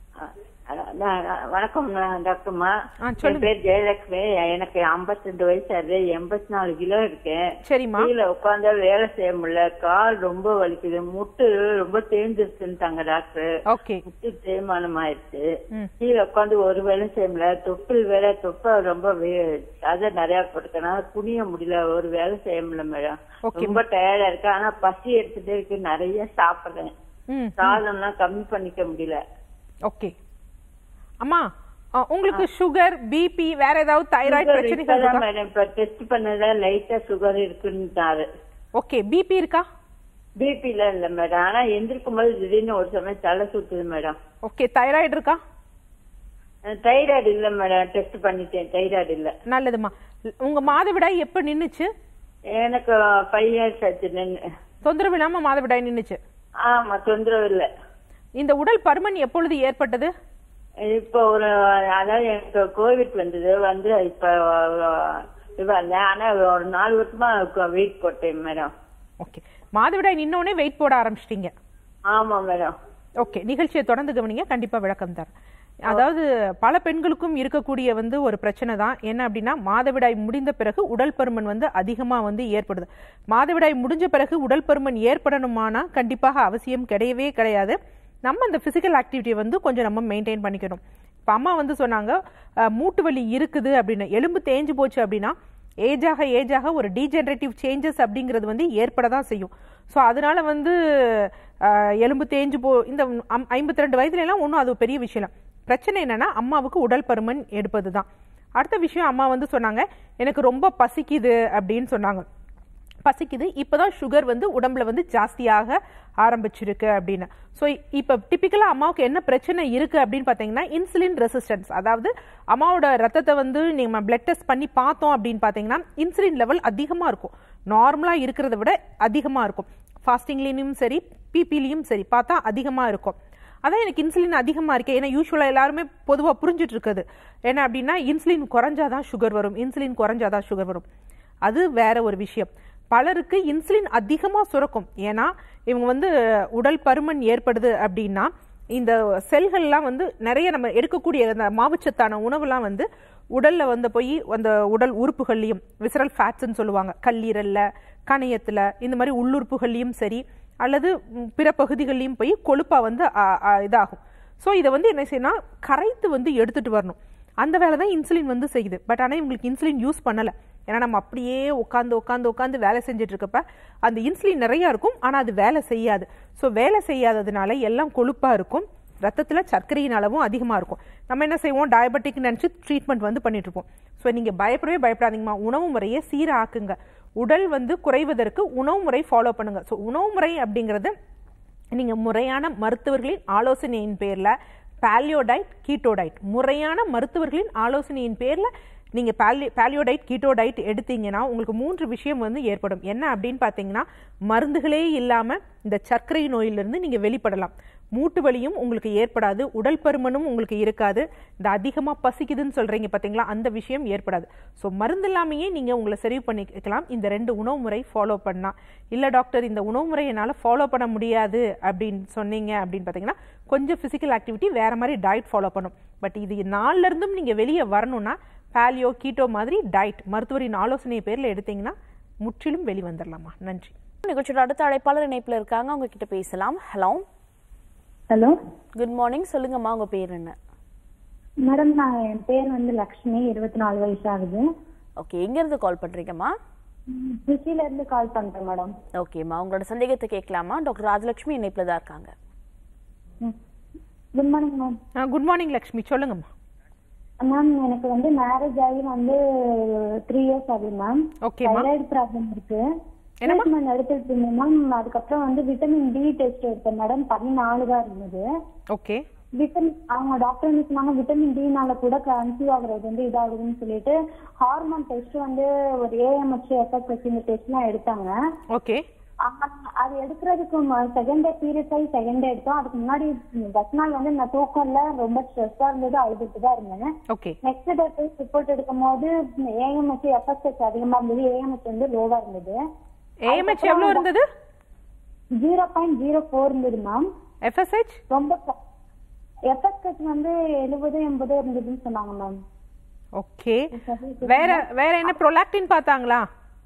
வணக்கம் நான் டாக்டர்மா ஆ, என் சொல்லுங்க. பேர் ஜெயலட்சுமி எனக்கு 52 ரெண்டு வயசு ஆகுது எண்பத்தி நாலு கிலோ இருக்கேன் சரிம்மா கீழே உட்காந்தா வேலை செய்ய முடியல கால் ரொம்ப வலிக்குது முட்டு ரொம்ப தேஞ்சிருச்சுன்ட்டாங்க டாக்டர் ஓகே முட்டு தேய்மானம் ஆயிடுச்சு ம். கீழே உட்காந்து ஒரு வேலை செய்ய முடியல தொட்டில் வேலை தொப்ப ரொம்ப வே- அதை நிறைய போட்டுக்கனால குனிய முடியல ஒரு வேலை செய்ய முடியல மேடம் Okay. ரொம்ப டயர்டா இருக்கு ஆனா பசி எடுத்துட்டே இருக்கு நிறைய சாப்பிடுறேன் ம் சாதம்லாம் கம்மி பண்ணிக்க முடியல ஓகே அம்மா ஆ, உங்களுக்கு சுகர் பிபி வேற ஏதாவது தைராய்டு பிரச்சனைகள் இப்பதான் இருக்கா மேடம் இப்ப டெஸ்ட் பண்ணதுல லைட்டா சுகர் இருக்குன்னுட்டாரு ஓகே பிபி இருக்கா பிபில இல்ல மேடம் ஆனா எந்திரிக்கும் போது திடீர்னு ஒரு சமயம் தலை சுத்துது மேடம் ஓகே தைராய்டு இருக்கா தைராய்டு இல்ல மேடம் டெஸ்ட் பண்ணிட்டேன் தைராய்டு இல்ல நல்லதுமா உங்க மாதவிடாய் எப்ப நின்னுச்சு எனக்கு ஃபைவ் இயர்ஸ் ஆச்சு நின்னு. தொந்தரவு இல்லாம மாதவிடாய் நின்னுச்சு ஆமா தொந்தரவு இல்ல இந்த உடல் பருமன் எப்பொழுது ஏற்பட்டது இப்ப ஒரு அதாவது எனக்கு கோவிட் வந்தது வந்து இப்ப இது வந்தேன் ஆனா ஒரு நாலு வருஷமா வெயிட் போட்டேன் மேடம் ஓகே மாதவிடாய் நின்னோடனே வெயிட் போட ஆரம்பிச்சிட்டீங்க ஆமா மேடம் ஓகே நிகழ்ச்சியை தொடர்ந்து கவனிங்க கண்டிப்பா விளக்கம் தரேன் அதாவது பல பெண்களுக்கும் இருக்கக்கூடிய வந்து ஒரு பிரச்சனை தான் என்ன அப்படின்னா மாதவிடாய் முடிந்த பிறகு உடல் பருமன் வந்து அதிகமா வந்து ஏற்படுது மாதவிடாய் முடிஞ்ச பிறகு உடல் பருமன் ஏற்படணுமானா கண்டிப்பாக அவசியம் கிடையவே கிடையாது நம்ம அந்த பிசிக்கல் ஆக்டிவிட்டியை வந்து கொஞ்சம் நம்ம மெயின்டைன் பண்ணிக்கணும் இப்போ அம்மா வந்து சொன்னாங்க அஹ், மூட்டு வலி இருக்குது அப்படின்னு எலும்பு தேஞ்சு போச்சு அப்படின்னா ஏஜாக ஏஜாக ஒரு டீஜெனரேட்டிவ் சேஞ்சஸ் அப்படிங்கிறது வந்து ஏற்பட தான் செய்யும் ஸோ அதனால வந்து ஆஹ், எலும்பு தேஞ்சு போ இந்த ஐம்பத்தி ரெண்டு வயதுல எல்லாம் ஒன்றும் அது பெரிய விஷயம் இல்லை பிரச்சனை என்னன்னா அம்மாவுக்கு உடல் பருமன் எடுப்பது தான் அடுத்த விஷயம் அம்மா வந்து சொன்னாங்க எனக்கு ரொம்ப பசிக்குது அப்படின்னு சொன்னாங்க பசிக்குது இப்போதான் சுகர் வந்து உடம்புல வந்து ஜாஸ்தியாக ஆரம்பிச்சிருக்கு அப்படின்னு ஸோ இப்போ டிப்பிக்கலாக அம்மாவுக்கு என்ன பிரச்சனை இருக்கு அப்படின்னு பார்த்தீங்கன்னா இன்சுலின் ரெசிஸ்டன்ஸ் அதாவது அம்மாவோட ரத்தத்தை வந்து நம்ம பிளட் டெஸ்ட் பண்ணி பார்த்தோம் அப்படின்னு பார்த்தீங்கன்னா இன்சுலின் லெவல் அதிகமாக இருக்கும் நார்மலாக இருக்கிறத விட அதிகமாக இருக்கும் ஃபாஸ்டிங்லேயும் சரி பிபிலையும் சரி பார்த்தா அதிகமாக இருக்கும் அதான் எனக்கு இன்சுலின் அதிகமாக இருக்கு ஏன்னா யூஸ்வலாக எல்லாருமே பொதுவாக புரிஞ்சுட்டு இருக்குது என்ன அப்படின்னா இன்சுலின் குறைஞ்சாதான் சுகர் வரும் இன்சுலின் குறைஞ்சாதான் சுகர் வரும் அது வேற ஒரு விஷயம் பலருக்கு இன்சுலின் அதிகமாக சுரக்கும் ஏன்னா இவங்க வந்து உடல் பருமன் ஏற்படுது அப்படின்னா இந்த செல்கள்லாம் வந்து நிறைய நம்ம எடுக்கக்கூடிய அந்த மாவுச்சத்தான உணவுலாம் வந்து உடல்ல வந்து போய் அந்த உடல் உறுப்புகள்லையும் விசரல் ஃபேட்ஸ்ன்னு சொல்லுவாங்க கல்லீரல்ல கணையத்துல இந்த மாதிரி உள்ளுறுப்புகள்லையும் சரி அல்லது ம், பிற பகுதிகள்லையும் போய் கொழுப்பா வந்து ஆ, ஆ, இதாகும் ஸோ இதை வந்து என்ன செய்யணும் கரைத்து வந்து எடுத்துட்டு வரணும் அந்த வேலை தான் இன்சுலின் வந்து செய்யுது பட் ஆனால் இவங்களுக்கு இன்சுலின் யூஸ் பண்ணலை ஏன்னா நம்ம அப்படியே உட்காந்து உட்காந்து உட்காந்து வேலை செஞ்சுட்டு இருக்கப்ப அந்த இன்சுலின் நிறையா இருக்கும் ஆனால் அது வேலை செய்யாது ஸோ வேலை செய்யாததுனால எல்லாம் கொழுப்பாக இருக்கும் ரத்தத்தில் சர்க்கரையின் அளவும் அதிகமாக இருக்கும் நம்ம என்ன செய்வோம் டயபெட்டிக் நினச்சி ட்ரீட்மெண்ட் வந்து பண்ணிட்டு இருப்போம் ஸோ நீங்கள் பயப்படவே பயப்படாதீங்கம்மா உணவு முறையை சீராக்குங்க உடல் வந்து குறைவதற்கு உணவு முறை ஃபாலோ பண்ணுங்க ஸோ உணவு முறை அப்படிங்கிறது நீங்க முறையான மருத்துவர்களின் ஆலோசனையின் பேர்ல பாலியோடைட் கீட்டோடைட் முறையான மருத்துவர்களின் ஆலோசனையின் பேர்ல நீங்க பாலி பாலியோடைட் கீட்டோடைட் எடுத்தீங்கன்னா உங்களுக்கு மூன்று விஷயம் வந்து ஏற்படும் என்ன அப்படின்னு பார்த்தீங்கன்னா மருந்துகளே இல்லாம இந்த சர்க்கரை நோயிலிருந்து நீங்க வெளிப்படலாம் மூட்டு வலியும் உங்களுக்கு ஏற்படாது உடல் பருமனும் உங்களுக்கு இருக்காது இந்த அதிகமா பசிக்குதுன்னு சொல்றீங்க பாத்தீங்களா அந்த விஷயம் ஏற்படாது ஸோ மருந்து இல்லாமையே நீங்க உங்களை சரி பண்ணிக்கலாம் இந்த ரெண்டு உணவு முறை ஃபாலோ பண்ணா இல்ல டாக்டர் இந்த உணவு முறை என்னால ஃபாலோ பண்ண முடியாது அப்படின்னு சொன்னீங்க அப்படின்னு பாத்தீங்கன்னா கொஞ்சம் பிசிக்கல் ஆக்டிவிட்டி வேற மாதிரி டயட் ஃபாலோ பண்ணும் பட் இது நாலுல இருந்தும் நீங்க வெளியே வரணும்னா பாலியோ கீட்டோ மாதிரி டயட் மருத்துவரின் ஆலோசனை பேர்ல எடுத்தீங்கன்னா முற்றிலும் வெளிவந்துடலாமா நன்றி நிகழ்ச்சியோட அடுத்த அழைப்பாளர் இணைப்புல இருக்காங்க அவங்க கிட்ட பேசலாம் ஹலோ ஹலோ குட் மார்னிங் சொல்லுங்கம்மா உங்க பேர் என்ன மேடம் நான் என் பேர் வந்து லக்ஷ்மி இருபத்தி நாலு வயசு ஆகுது ஓகே எங்க இருந்து கால் பண்றீங்கம்மா திருச்சியில இருந்து கால் பண்றேன் மேடம் ஓகேம்மா உங்களோட சந்தேகத்தை கேட்கலாமா டாக்டர் ராஜலட்சுமி இணைப்புல தான் இருக்காங்க good morning ma'am good morning Lakshmi சொல்லுங்கம்மா மேம் எனக்கு வந்து மேரேஜ் ஆகி வந்து த்ரீ இயர்ஸ் ஆகுது மேம் ஓகேம்மா தைராய்டு ப்ராப்ளம் இருக்கு என்னம்மா? ட்ரீட்மெண்ட் எடுத்துட்டு இருந்தேன் மேம் அதுக்கப்புறம் வந்து விட்டமின் டி டெஸ்ட் எடுத்தேன் மேடம் பதினாலு தான் இருந்தது ஓகே விட்டமின் அவங்க டாக்டர் வந்து சொன்னாங்க விட்டமின் டினால கூட கன்சீவ் ஆகுறது வந்து இதாகுதுன்னு சொல்லிட்டு ஹார்மோன் டெஸ்ட் வந்து ஒரு ஏஎம்ஹெச் எஃப்எஸ் இந்த டெஸ்ட் எல்லாம் எடுத்தாங்க ஓகே ஆமா, அது எடுக்கிறதுக்கு செகண்ட் டே பீரியட்ஸ் ஆகி செகண்ட் டே எடுத்தோம் அதுக்கு முன்னாடி ஃபர்ஸ்ட் நாள் வந்து நான் தூக்கம்ல ரொம்ப ஸ்ட்ரெஸ்ஸா இருந்தது அழுதுட்டு தான் இருந்தேன் ஓகே நெக்ஸ்ட் டே போய் ரிப்போர்ட் எடுக்கும் போது ஏஎம்எஸ் எஃப்எஸ்எஸ் அதிகமா இருந்தது ஏஎம்எஸ் வந்து லோவா இருந்தது ஏஎம்ஹெச் எவ்வளோ இருந்தது ஜீரோ பாயிண்ட் ஜீரோ ஃபோர் இருந்தது மேம் எஃப்எஸ்ஹெச் ரொம்ப எஃப்எஸ்எஸ் வந்து எழுபது எண்பது இருந்ததுன்னு சொன்னாங்க மேம் ஓகே வேற வேற என்ன ப்ரொலாக்டின் பார்த்தாங்களா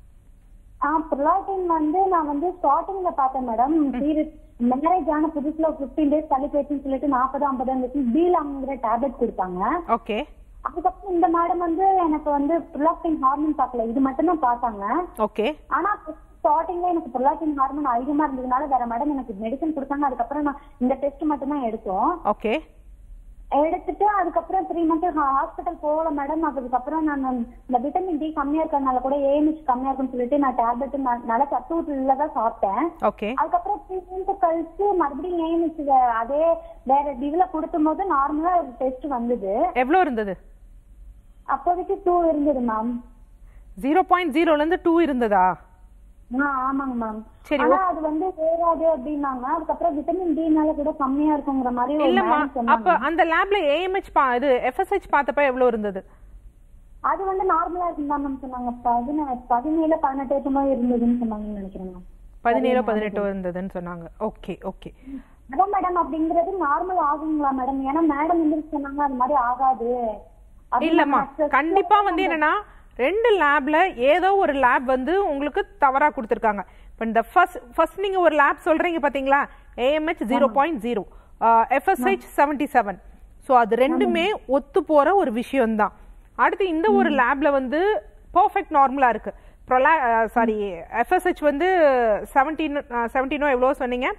ஆ ப்ரொலாக்டின் வந்து நான் வந்து ஸ்டார்டிங்ல பார்த்தேன் மேடம் பீரியட் மேரேஜ் ஆன புதுசுல பிப்டீன் டேஸ் தள்ளி போயிடுச்சுன்னு சொல்லிட்டு நாற்பது ஐம்பது இருந்துச்சு பீலாங்கிற டேப்லெட் கொடுத்தாங்க ஓகே அதுக்கப்புறம் இந்த மேடம் வந்து எனக்கு வந்து ப்ரொலாக்டின் ஹார்மோன் பார்க்கல இது மட்டும் தான் பார்த்தாங்க ஓகே ஆனா ஸ்டார்டிங்ல எனக்கு ப்ரொலாக்டின் ஹார்மோன் அதிகமா இருந்ததுனால வேற மேடம் எனக்கு மெடிசன் கொடுத்தாங்க அதுக்கப்புறம் நான் இந்த டெஸ்ட் மட்டும் தான் எடுத்தோம் ஓகே எடுத்துட்டு அதுக்கப்புறம் த்ரீ மந்த்ஸ் ஹாஸ்பிட்டல் போகல மேடம் அதுக்கப்புறம் நான் இந்த விட்டமின் டி கம்மியா இருக்கறனால கூட ஏஎம்ஹெச் கம்மியா இருக்குன்னு சொல்லிட்டு நான் டேப்லெட் நல்ல சத்துள்ள தான் சாப்பிட்டேன் ஓகே அதுக்கப்புறம் த்ரீ மந்த் கழிச்சு மறுபடியும் ஏஎம்ஹெச் அதே வேற இதுல கொடுத்தும் போது நார்மலா ஒரு டெஸ்ட் வந்தது எவ்வளோ இருந்தது அப்போதைக்கு டூ இருந்தது மேம் ஜீரோ பாயிண்ட் ஜீரோலேருந்து டூ இருந்ததா ஆ ஆமாங்க மேம் சரி, ஆனா அது வந்து ஏறாது அப்படின்னாங்க அதுக்கப்புறம் விட்டமின் டினால கூட கம்மியா இருக்குங்கிற மாதிரி ஒரு இல்லம்மா மேடம் சொன்னாங்க அப்ப அந்த லேப்ல ஏஎம்ஹெச் பா இது எஃப்எஸ்ஹெச் பார்த்தப்ப எவ்வளோ இருந்தது அது வந்து நார்மலா இருந்தா மேம் சொன்னாங்க பதின பதினேழு பதினெட்டு வருஷமா இருந்ததுன்னு சொன்னாங்கன்னு நினைக்கிறேன் மேம் பதினேழோ பதினெட்டோ இருந்ததுன்னு சொன்னாங்க ஓகே ஓகே அதான் மேடம் அப்படிங்கிறது நார்மல் ஆகுங்களா மேடம் ஏன்னா மேடம் வந்து சொன்னாங்க அது மாதிரி ஆகாது அப்படின்னு இல்லம்மா நான் stress கண்டிப்பா வந்து என்னன்னா ரெண்டு லேப்ல ஏதோ ஒரு லேப் வந்து உங்களுக்கு தவறா கொடுத்துருக்காங்க இப்போ இந்த ஃபர்ஸ்ட் ஃபர்ஸ்ட் நீங்க ஒரு லேப் சொல்றீங்க பாத்தீங்களா AMH zero point zero FSH seventy seven so அது ரெண்டுமே ஒத்து போற ஒரு விஷயம்தான் அடுத்து இந்த ஒரு லேப்ல வந்து பர்ஃபெக்ட் நார்மலா இருக்கு ப்ரொலா சாரி எஃப்எஸ்ஹெச் வந்து செவன்டீன் செவன்டீனோ எவ்வளோ சொன்னீங்க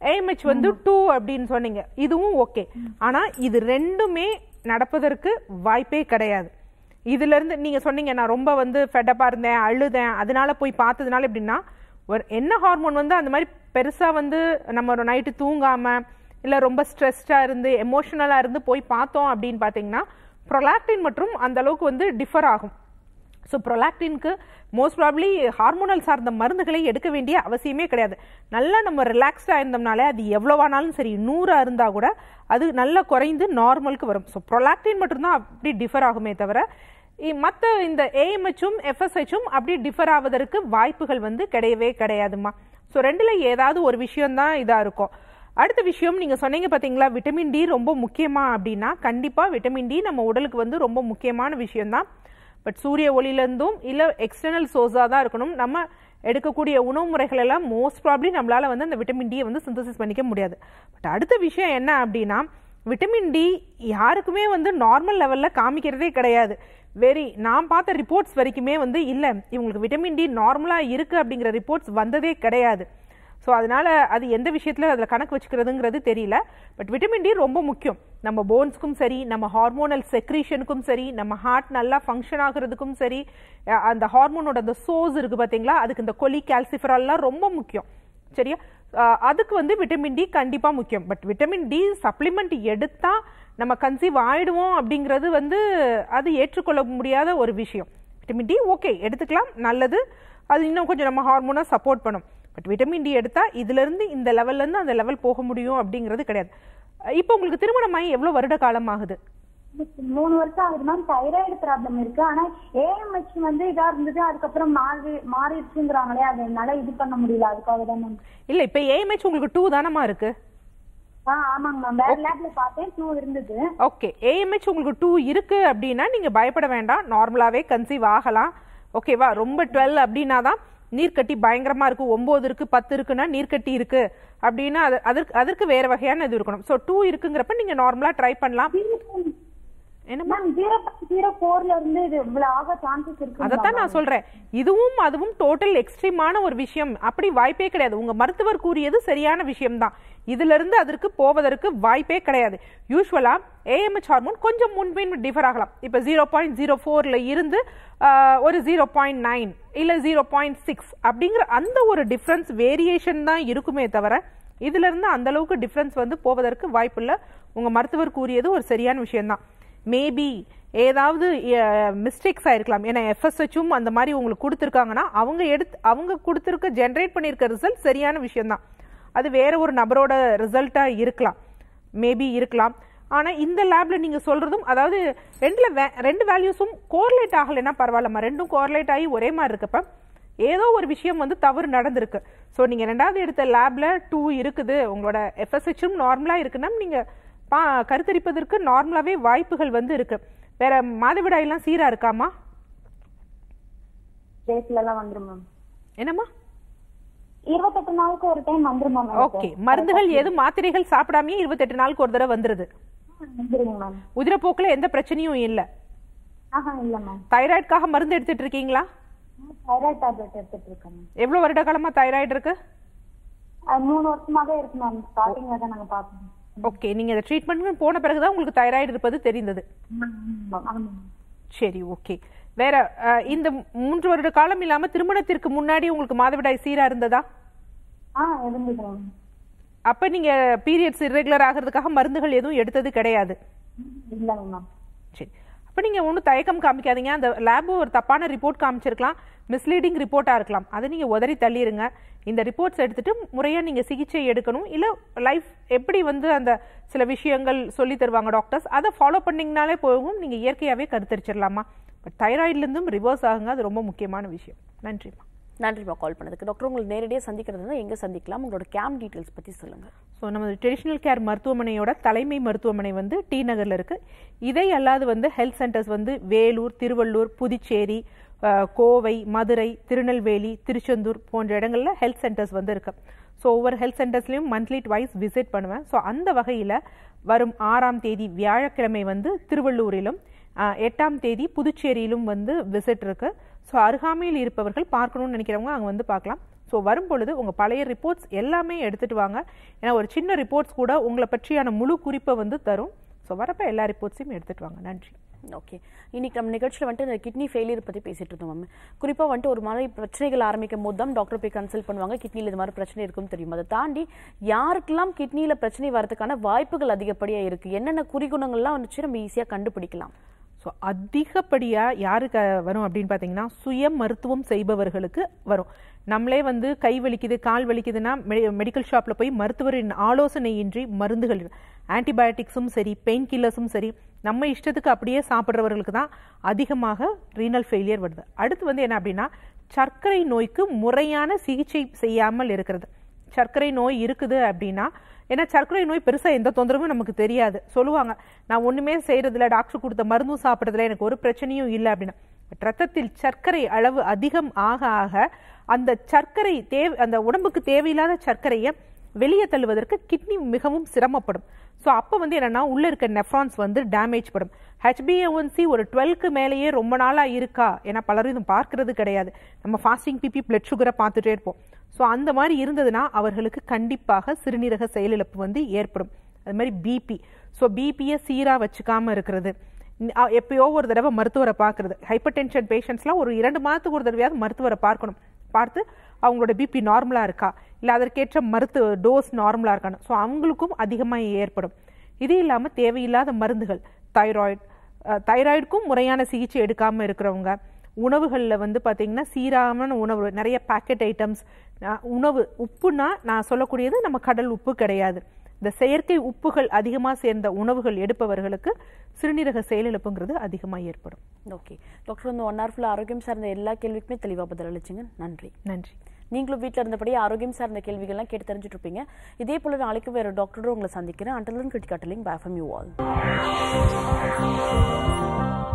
ஏஎம்ஹெச் வந்து டூ அப்படின்னு சொன்னீங்க இதுவும் ஓகே ஆனா இது ரெண்டுமே நடப்பதற்கு வாய்ப்பே கிடையாது இதுல இருந்து நீங்க சொன்னீங்க நான் ரொம்ப வந்து ஃபெட்டப்பா இருந்தேன் அழுதேன் அதனால போய் பார்த்ததுனால எப்படின்னா ஒரு என்ன ஹார்மோன் வந்து அந்த மாதிரி பெருசா வந்து நம்ம ஒரு நைட்டு தூங்காம இல்ல ரொம்ப ஸ்ட்ரெஸ்டா இருந்து எமோஷனலா இருந்து போய் பார்த்தோம் அப்படின்னு பாத்தீங்கன்னா ப்ரொலாக்டின் மற்றும் அந்த அளவுக்கு வந்து டிஃபர் ஆகும் ஸோ ப்ரொலாக்டின்க்கு மோஸ்ட் ப்ராப்ளி ஹார்மோனல் சார்ந்த மருந்துகளை எடுக்க வேண்டிய அவசியமே கிடையாது நல்லா நம்ம ரிலாக்ஸ்டாக இருந்தோம்னாலே அது எவ்வளவானாலும் சரி நூறாக இருந்தால் கூட அது நல்லா குறைந்து நார்மலுக்கு வரும் ஸோ ப்ரொலாக்டின் மட்டும்தான் அப்படி டிஃபர் ஆகுமே தவிர மற்ற இந்த ஏஎம்ஹெச்சும் எஃப்எஸ்ஹெச்சும் அப்படி டிஃபர் ஆவதற்கு வாய்ப்புகள் வந்து கிடையவே கிடையாதுமா ஸோ ரெண்டுல ஏதாவது ஒரு விஷயம்தான் இதாக இருக்கும் அடுத்த விஷயம் நீங்க சொன்னீங்க பாத்தீங்களா விட்டமின் டி ரொம்ப முக்கியமா அப்படின்னா கண்டிப்பா விட்டமின் டி நம்ம உடலுக்கு வந்து ரொம்ப முக்கியமான விஷயம்தான் பட் சூரிய ஒளியிலேருந்தும் இல்லை எக்ஸ்டர்னல் சோர்ஸாக தான் இருக்கணும் நம்ம எடுக்கக்கூடிய உணவு முறைகள் எல்லாம் மோஸ்ட் ப்ராப்ளி நம்மளால வந்து அந்த விட்டமின் டியை வந்து சிந்தசிஸ் பண்ணிக்க முடியாது பட் அடுத்த விஷயம் என்ன அப்படின்னா விட்டமின் டி யாருக்குமே வந்து நார்மல் லெவலில் காமிக்கிறதே கிடையாது வெரி நான் பார்த்த ரிப்போர்ட்ஸ் வரைக்குமே வந்து இல்லை இவங்களுக்கு விட்டமின் டி நார்மலாக இருக்குது அப்படிங்கிற ரிப்போர்ட்ஸ் வந்ததே கிடையாது ஸோ அதனால அது எந்த விஷயத்தில் அதில் கணக்கு வச்சுக்கிறதுங்கிறது தெரியல பட் விட்டமின் டி ரொம்ப முக்கியம் நம்ம போன்ஸ்க்கும் சரி நம்ம ஹார்மோனல் செக்ரீஷனுக்கும் சரி நம்ம ஹார்ட் நல்லா ஃபங்க்ஷன் ஆகுறதுக்கும் சரி அஹ் அந்த ஹார்மோனோட அந்த சோர்ஸ் இருக்கு பார்த்தீங்களா அதுக்கு இந்த கொலி கால்சிஃபரால்லாம் ரொம்ப முக்கியம் சரியா அஹ் அதுக்கு வந்து விட்டமின் டி கண்டிப்பாக முக்கியம் பட் விட்டமின் டி சப்ளிமெண்ட் எடுத்தா நம்ம கன்சீவ் ஆயிடுவோம் அப்படிங்கிறது வந்து அது ஏற்றுக்கொள்ள முடியாத ஒரு விஷயம் விட்டமின் டி ஓகே எடுத்துக்கலாம் நல்லது அது இன்னும் கொஞ்சம் நம்ம ஹார்மோனை சப்போர்ட் பண்ணும் பட் விட்டமின் டி எடுத்தா இதுல இருந்து இந்த லெவல்ல இருந்து அந்த லெவல் போக முடியும் அப்படிங்கிறது கிடையாது அஹ் இப்போ உங்களுக்கு திருமணமாகி எவ்வளவு வருட காலம் ஆகுது மூணு வருஷம் ஆகுது மேம் தைராய்டு ப்ராப்ளம் இருக்கு ஆனா ஏஎம்ஹெச் வந்து இதா இருந்தது அதுக்கப்புறம் மாறி மாறிடுச்சுங்கிறாங்களே அது என்னால இது பண்ண முடியல அதுக்காக தான் மேம் இல்ல இப்ப ஏஎம்ஹெச் உங்களுக்கு டூ தானமா இருக்கு ஆ ஆமாங்க மேம் வேற லேப்ல பார்த்தேன் டூ இருந்தது ஓகே ஏஎம்ஹெச் உங்களுக்கு டூ இருக்கு அப்படின்னா நீங்க பயப்பட வேண்டாம் நார்மலாவே கன்சீவ் ஆகலாம் ஓகேவா ரொம்ப டுவெல் அப்படின்னா தான் நீர்க்கட்டி பயங்கரமா இருக்கு ஒன்பது இருக்கு பத்து இருக்குன்னா நீர்க்கட்டி இருக்கு அப்படின்னா அது அதற்கு அதற்கு வேற வகையான இது இருக்கணும் ஸோ டூ இருக்குங்கிறப்ப நீங்க நார்மலா ட்ரை பண்ணலாம் என்னம்மா மேம் ஜீரோ ஜீரோ ஃபோர்ல இருந்து இது இவ்வளவு ஆக சான்சஸ் இருக்கு அதைத்தான் நான் சொல்றேன் இதுவும் அதுவும் டோட்டல் எக்ஸ்ட்ரீமான ஒரு விஷயம் அப்படி வாய்ப்பே கிடையாது உங்க மருத்துவர் கூறியது சரியான விஷயம்தான் இதுல இருந்து அதற்கு போவதற்கு வாய்ப்பே கிடையாது யூஸ்வலா ஏஎம்ஹெச் ஹார்மோன் கொஞ்சம் முன்பின் டிஃபர் ஆகலாம் இப்ப ஜீரோ பாயிண்ட் ஜீரோ ஃபோர்ல இருந்து ஆஹ், ஒரு ஜீரோ பாயிண்ட் நைன் இல்ல ஜீரோ பாயிண்ட் சிக்ஸ் அப்படிங்கிற அந்த ஒரு டிஃபரன்ஸ் வேரியேஷன் தான் இருக்குமே தவிர இதுல இருந்து அந்த அளவுக்கு டிஃபரன்ஸ் வந்து போவதற்கு வாய்ப்பில்லை உங்க மருத்துவர் கூறியது ஒரு சரியான விஷயம்தான் மேபி ஏதாவது மிஸ்டேக்ஸ் ஆயிருக்கலாம் ஏன்னா எஃப்எஸ்ஹெச்சும் அந்த மாதிரி உங்களுக்கு கொடுத்துருக்காங்கன்னா அவங்க எடுத்து அவங்க கொடுத்துருக்க ஜென்ரேட் பண்ணியிருக்க ரிசல்ட் சரியான விஷயம்தான் அது வேற ஒரு நபரோட ரிசல்ட்டாக இருக்கலாம் மேபி இருக்கலாம் ஆனால் இந்த லேப்ல நீங்க சொல்றதும் அதாவது ரெண்டுல வே- ரெண்டு வேல்யூஸும் கோர்லேட் ஆகலைன்னா பரவாயில்லம்மா ரெண்டும் கோர்லேட் ஆகி ஒரே மாதிரி இருக்கப்ப ஏதோ ஒரு விஷயம் வந்து தவறு நடந்திருக்கு ஸோ நீங்க ரெண்டாவது எடுத்த லேப்ல டூ இருக்குது உங்களோட எஃப்எஸ்ஹெச்சும் நார்மலா இருக்குன்னா நீங்க பா கருத்தரிப்பதற்கு நார்மலாவே வாய்ப்புகள் வந்து இருக்கு வேற மாதவிடாயெல்லாம் சீரா இருக்காமா டேஸ்ல எல்லாம் வந்துரும் மேம் என்னம்மா இருபத்தெட்டு நாளுக்கு ஒரு டைம் வந்துரும் மேம் ஓகே மருந்துகள் எது மாத்திரைகள் சாப்பிடாமயே இருபத்தெட்டு நாளுக்கு ஒரு தடவை வந்துருது வந்துருங்க மேம் உதிரப்போக்குல எந்த பிரச்சனையும் இல்ல ஆஹா இல்ல மேம் தைராய்டுக்காக மருந்து எடுத்துட்டு இருக்கீங்களா தைராய்டு டேப்லெட் எடுத்துட்டு இருக்கேன் மேம் எவ்வளவு வருட காலமா தைராய்டு இருக்கு அது மூணு வருஷமாவே இருக்கு மேம் ஸ்டார்டிங்ல தான் நாங்க பார்த்தோம் ஓகே நீங்க இந்த ட்ரீட்மெண்ட் போன பிறகுதான் உங்களுக்கு தைராய்டு இருப்பது தெரிந்தது ஆமா சரி ஓகே வேற அஹ், இந்த மூன்று வருட காலம் இல்லாம திருமணத்திற்கு முன்னாடி உங்களுக்கு மாதவிடாய் சீரா இருந்ததா ஆ இருந்தது மேம் அப்ப நீங்க பீரியட்ஸ் irregular ஆகிறதுக்காக மருந்துகள் எதுவும் எடுத்தது கிடையாது இல்லைங்க மேம் சரி அப்ப நீங்க ஒன்றும் தயக்கம் காமிக்காதீங்க அந்த லேப் ஒரு தப்பான ரிப்போர்ட் காமிச்சிருக்கலாம் மிஸ்லீடிங் ரிப்போர்ட்டா இருக்கலாம் அதை நீங்க உதறி தள்ளிருங்க இந்த ரிப்போர்ட்ஸ் எடுத்துட்டு முறையா நீங்க சிகிச்சை எடுக்கணும் இல்ல லைஃப் எப்படி வந்து அந்த சில விஷயங்கள் சொல்லி தருவாங்க டாக்டர்ஸ் அதை ஃபாலோ பண்ணீங்கனாலே போகும் நீங்க இயற்கையாவே கருத்தரிச்சிடலாமா பட் தைராய்டுல இருந்தும் ரிவர்ஸ் ஆகுங்க அது ரொம்ப முக்கியமான விஷயம் நன்றிம்மா நன்றிப்பா கால் பண்ணதுக்கு டாக்டர் உங்களுக்கு நேரடியாக சந்திக்கிறதுனா எங்க சந்திக்கலாம் உங்களோட கேம்ப் டீட்டெயில்ஸ் பத்தி சொல்லுங்க ஸோ நமது ட்ரெடிஷ்னல் கேர் மருத்துவமனையோட தலைமை மருத்துவமனை வந்து டி நகர்ல இருக்கு இதை அல்லாது வந்து ஹெல்த் சென்டர்ஸ் வந்து வேலூர் திருவள்ளூர் புதுச்சேரி அஹ், கோவை மதுரை திருநெல்வேலி திருச்செந்தூர் போன்ற இடங்கள்ல ஹெல்த் சென்டர்ஸ் வந்து இருக்கு ஸோ ஒவ்வொரு ஹெல்த் சென்டர்ஸ்லையும் மந்த்லி ட்வைஸ் விசிட் பண்ணுவேன் ஸோ அந்த வகையில் வரும் ஆறாம் தேதி வியாழக்கிழமை வந்து திருவள்ளூரிலும் அஹ், எட்டாம் தேதி புதுச்சேரியிலும் வந்து விசிட் இருக்கு ஸோ அருகாமையில் இருப்பவர்கள் பார்க்கணும்னு நினைக்கிறவங்க அங்கே வந்து பார்க்கலாம் ஸோ வரும் பொழுது உங்கள் பழைய ரிப்போர்ட்ஸ் எல்லாமே எடுத்துட்டு வாங்க ஏன்னா ஒரு சின்ன ரிப்போர்ட்ஸ் கூட உங்களை பற்றியான முழு குறிப்பை வந்து தரும் ஸோ வரப்போ எல்லா ரிப்போர்ட்ஸையும் எடுத்துட்டு வாங்க நன்றி ஓகே இன்னைக்கு நம்ம நிகழ்ச்சியில் வந்துட்டு இந்த கிட்னி ஃபெயிலியர் பற்றி பேசிட்டு இருந்தோம் மேம் குறிப்பாக வந்துட்டு ஒரு மாதிரி பிரச்சனைகள் ஆரம்பிக்கும் போது தான் டாக்டர் போய் கன்சல்ட் பண்ணுவாங்க கிட்னியில் இது மாதிரி பிரச்சனை இருக்குன்னு தெரியும் அதை தாண்டி யாருக்கெல்லாம் கிட்னியில் பிரச்சனை வரதுக்கான வாய்ப்புகள் அதிகப்படியாக இருக்குது என்னென்ன குறிகுணங்கள்லாம் வந்துச்சு நம்ம ஈஸியாக கண்டுபிடிக்கலாம் ஸோ அதிகப்படியாக யாருக்கு வரும் அப்படின்னு பார்த்தீங்கன்னா சுய மருத்துவம் செய்பவர்களுக்கு வரும் நம்மளே வந்து கை வலிக்குது கால் வலிக்குதுன்னா மெடிக்கல் ஷாப்பில் போய் மருத்துவரின் ஆலோசனையின்றி மருந்துகள் ஆன்டிபயோட்டிக்ஸும் சரி பெயின் கில்லர்ஸும் சரி நம்ம இஷ்டத்துக்கு அப்படியே சாப்பிட்றவர்களுக்கு தான் அதிகமாக ரீனல் ஃபெயிலியர் வருது அடுத்து வந்து என்ன அப்படின்னா சர்க்கரை நோய்க்கு முறையான சிகிச்சை செய்யாமல் இருக்கிறது சர்க்கரை நோய் இருக்குது அப்படின்னா ஏன்னா சர்க்கரை நோய் பெருசாக எந்த தொந்தரவும் நமக்கு தெரியாது சொல்லுவாங்க நான் ஒன்றுமே செய்கிறதில்ல டாக்டர் கொடுத்த மருந்தும் சாப்பிட்றதுல எனக்கு ஒரு பிரச்சனையும் இல்லை அப்படின்னா பட் ரத்தத்தில் சர்க்கரை அளவு அதிகம் ஆக ஆக அந்த சர்க்கரை தேவை அந்த உடம்புக்கு தேவையில்லாத சர்க்கரையை வெளியே தள்ளுவதற்கு கிட்னி மிகவும் சிரமப்படும் ஸோ அப்போ வந்து என்னன்னா உள்ள இருக்க நெஃப்ரான்ஸ் வந்து டேமேஜ் படும் ஹெச்பிஏஒன்சி ஒரு டுவெல்க்கு மேலேயே ரொம்ப நாளாக இருக்கா ஏன்னா பலரும் இது பார்க்கறது கிடையாது நம்ம ஃபாஸ்டிங் பிபி பிளட் சுகரை பார்த்துட்டே இருப்போம் ஸோ அந்த மாதிரி இருந்ததுன்னா அவர்களுக்கு கண்டிப்பாக சிறுநீரக செயலிழப்பு வந்து ஏற்படும் அது மாதிரி பிபி ஸோ பிபியை சீராக வச்சுக்காம இருக்கிறது ந- அ- எப்பயோ ஒரு தடவை மருத்துவரை பார்க்கறது ஹைப்பர் டென்ஷன் பேஷண்ட்ஸ்லாம் ஒரு இரண்டு மாதத்துக்கு ஒரு தடவையாவது மருத்துவரை பார்க்கணும் பார்த்து அவங்களோட பிபி நார்மலாக இருக்கா இல்லை அதற்கேற்ற மருத்துவ டோஸ் நார்மலாக இருக்கான்னு ஸோ அவங்களுக்கும் அதிகமாக ஏற்படும் இது இல்லாமல் தேவையில்லாத மருந்துகள் தைராய்டு தைராய்டுக்கும் முறையான சிகிச்சை எடுக்காமல் இருக்கிறவங்க உணவுகளில் வந்து பார்த்தீங்கன்னா சீரான உணவு நிறைய பேக்கெட் ஐட்டம்ஸ் உணவு உப்புனா நான் சொல்லக்கூடியது நம்ம கடல் உப்பு கிடையாது இந்த செயற்கை உப்புகள் அதிகமாக சேர்ந்த உணவுகள் எடுப்பவர்களுக்கு சிறுநீரக செயலிழப்புங்கிறது அதிகமாக ஏற்படும் ஓகே டாக்டர் இந்த ஒன் ஹவர் ஃபுல்லாக ஆரோக்கியம் சார்ந்த எல்லா கேள்விக்குமே தெளிவாக பதில் அளிச்சிங்க நன்றி நன்றி நீங்களும் வீட்டில் இருந்தபடியே ஆரோக்கியம் சார்ந்த கேள்விகள்லாம் கேட்டு தெரிஞ்சுட்டு இருப்பீங்க இதே போல நாளைக்கு வேற டாக்டரோட உங்களை சந்திக்கிறேன் அண்டர்லன் கிரிட்டிகாட்டலிங் பேஃபம் யூ ஆல்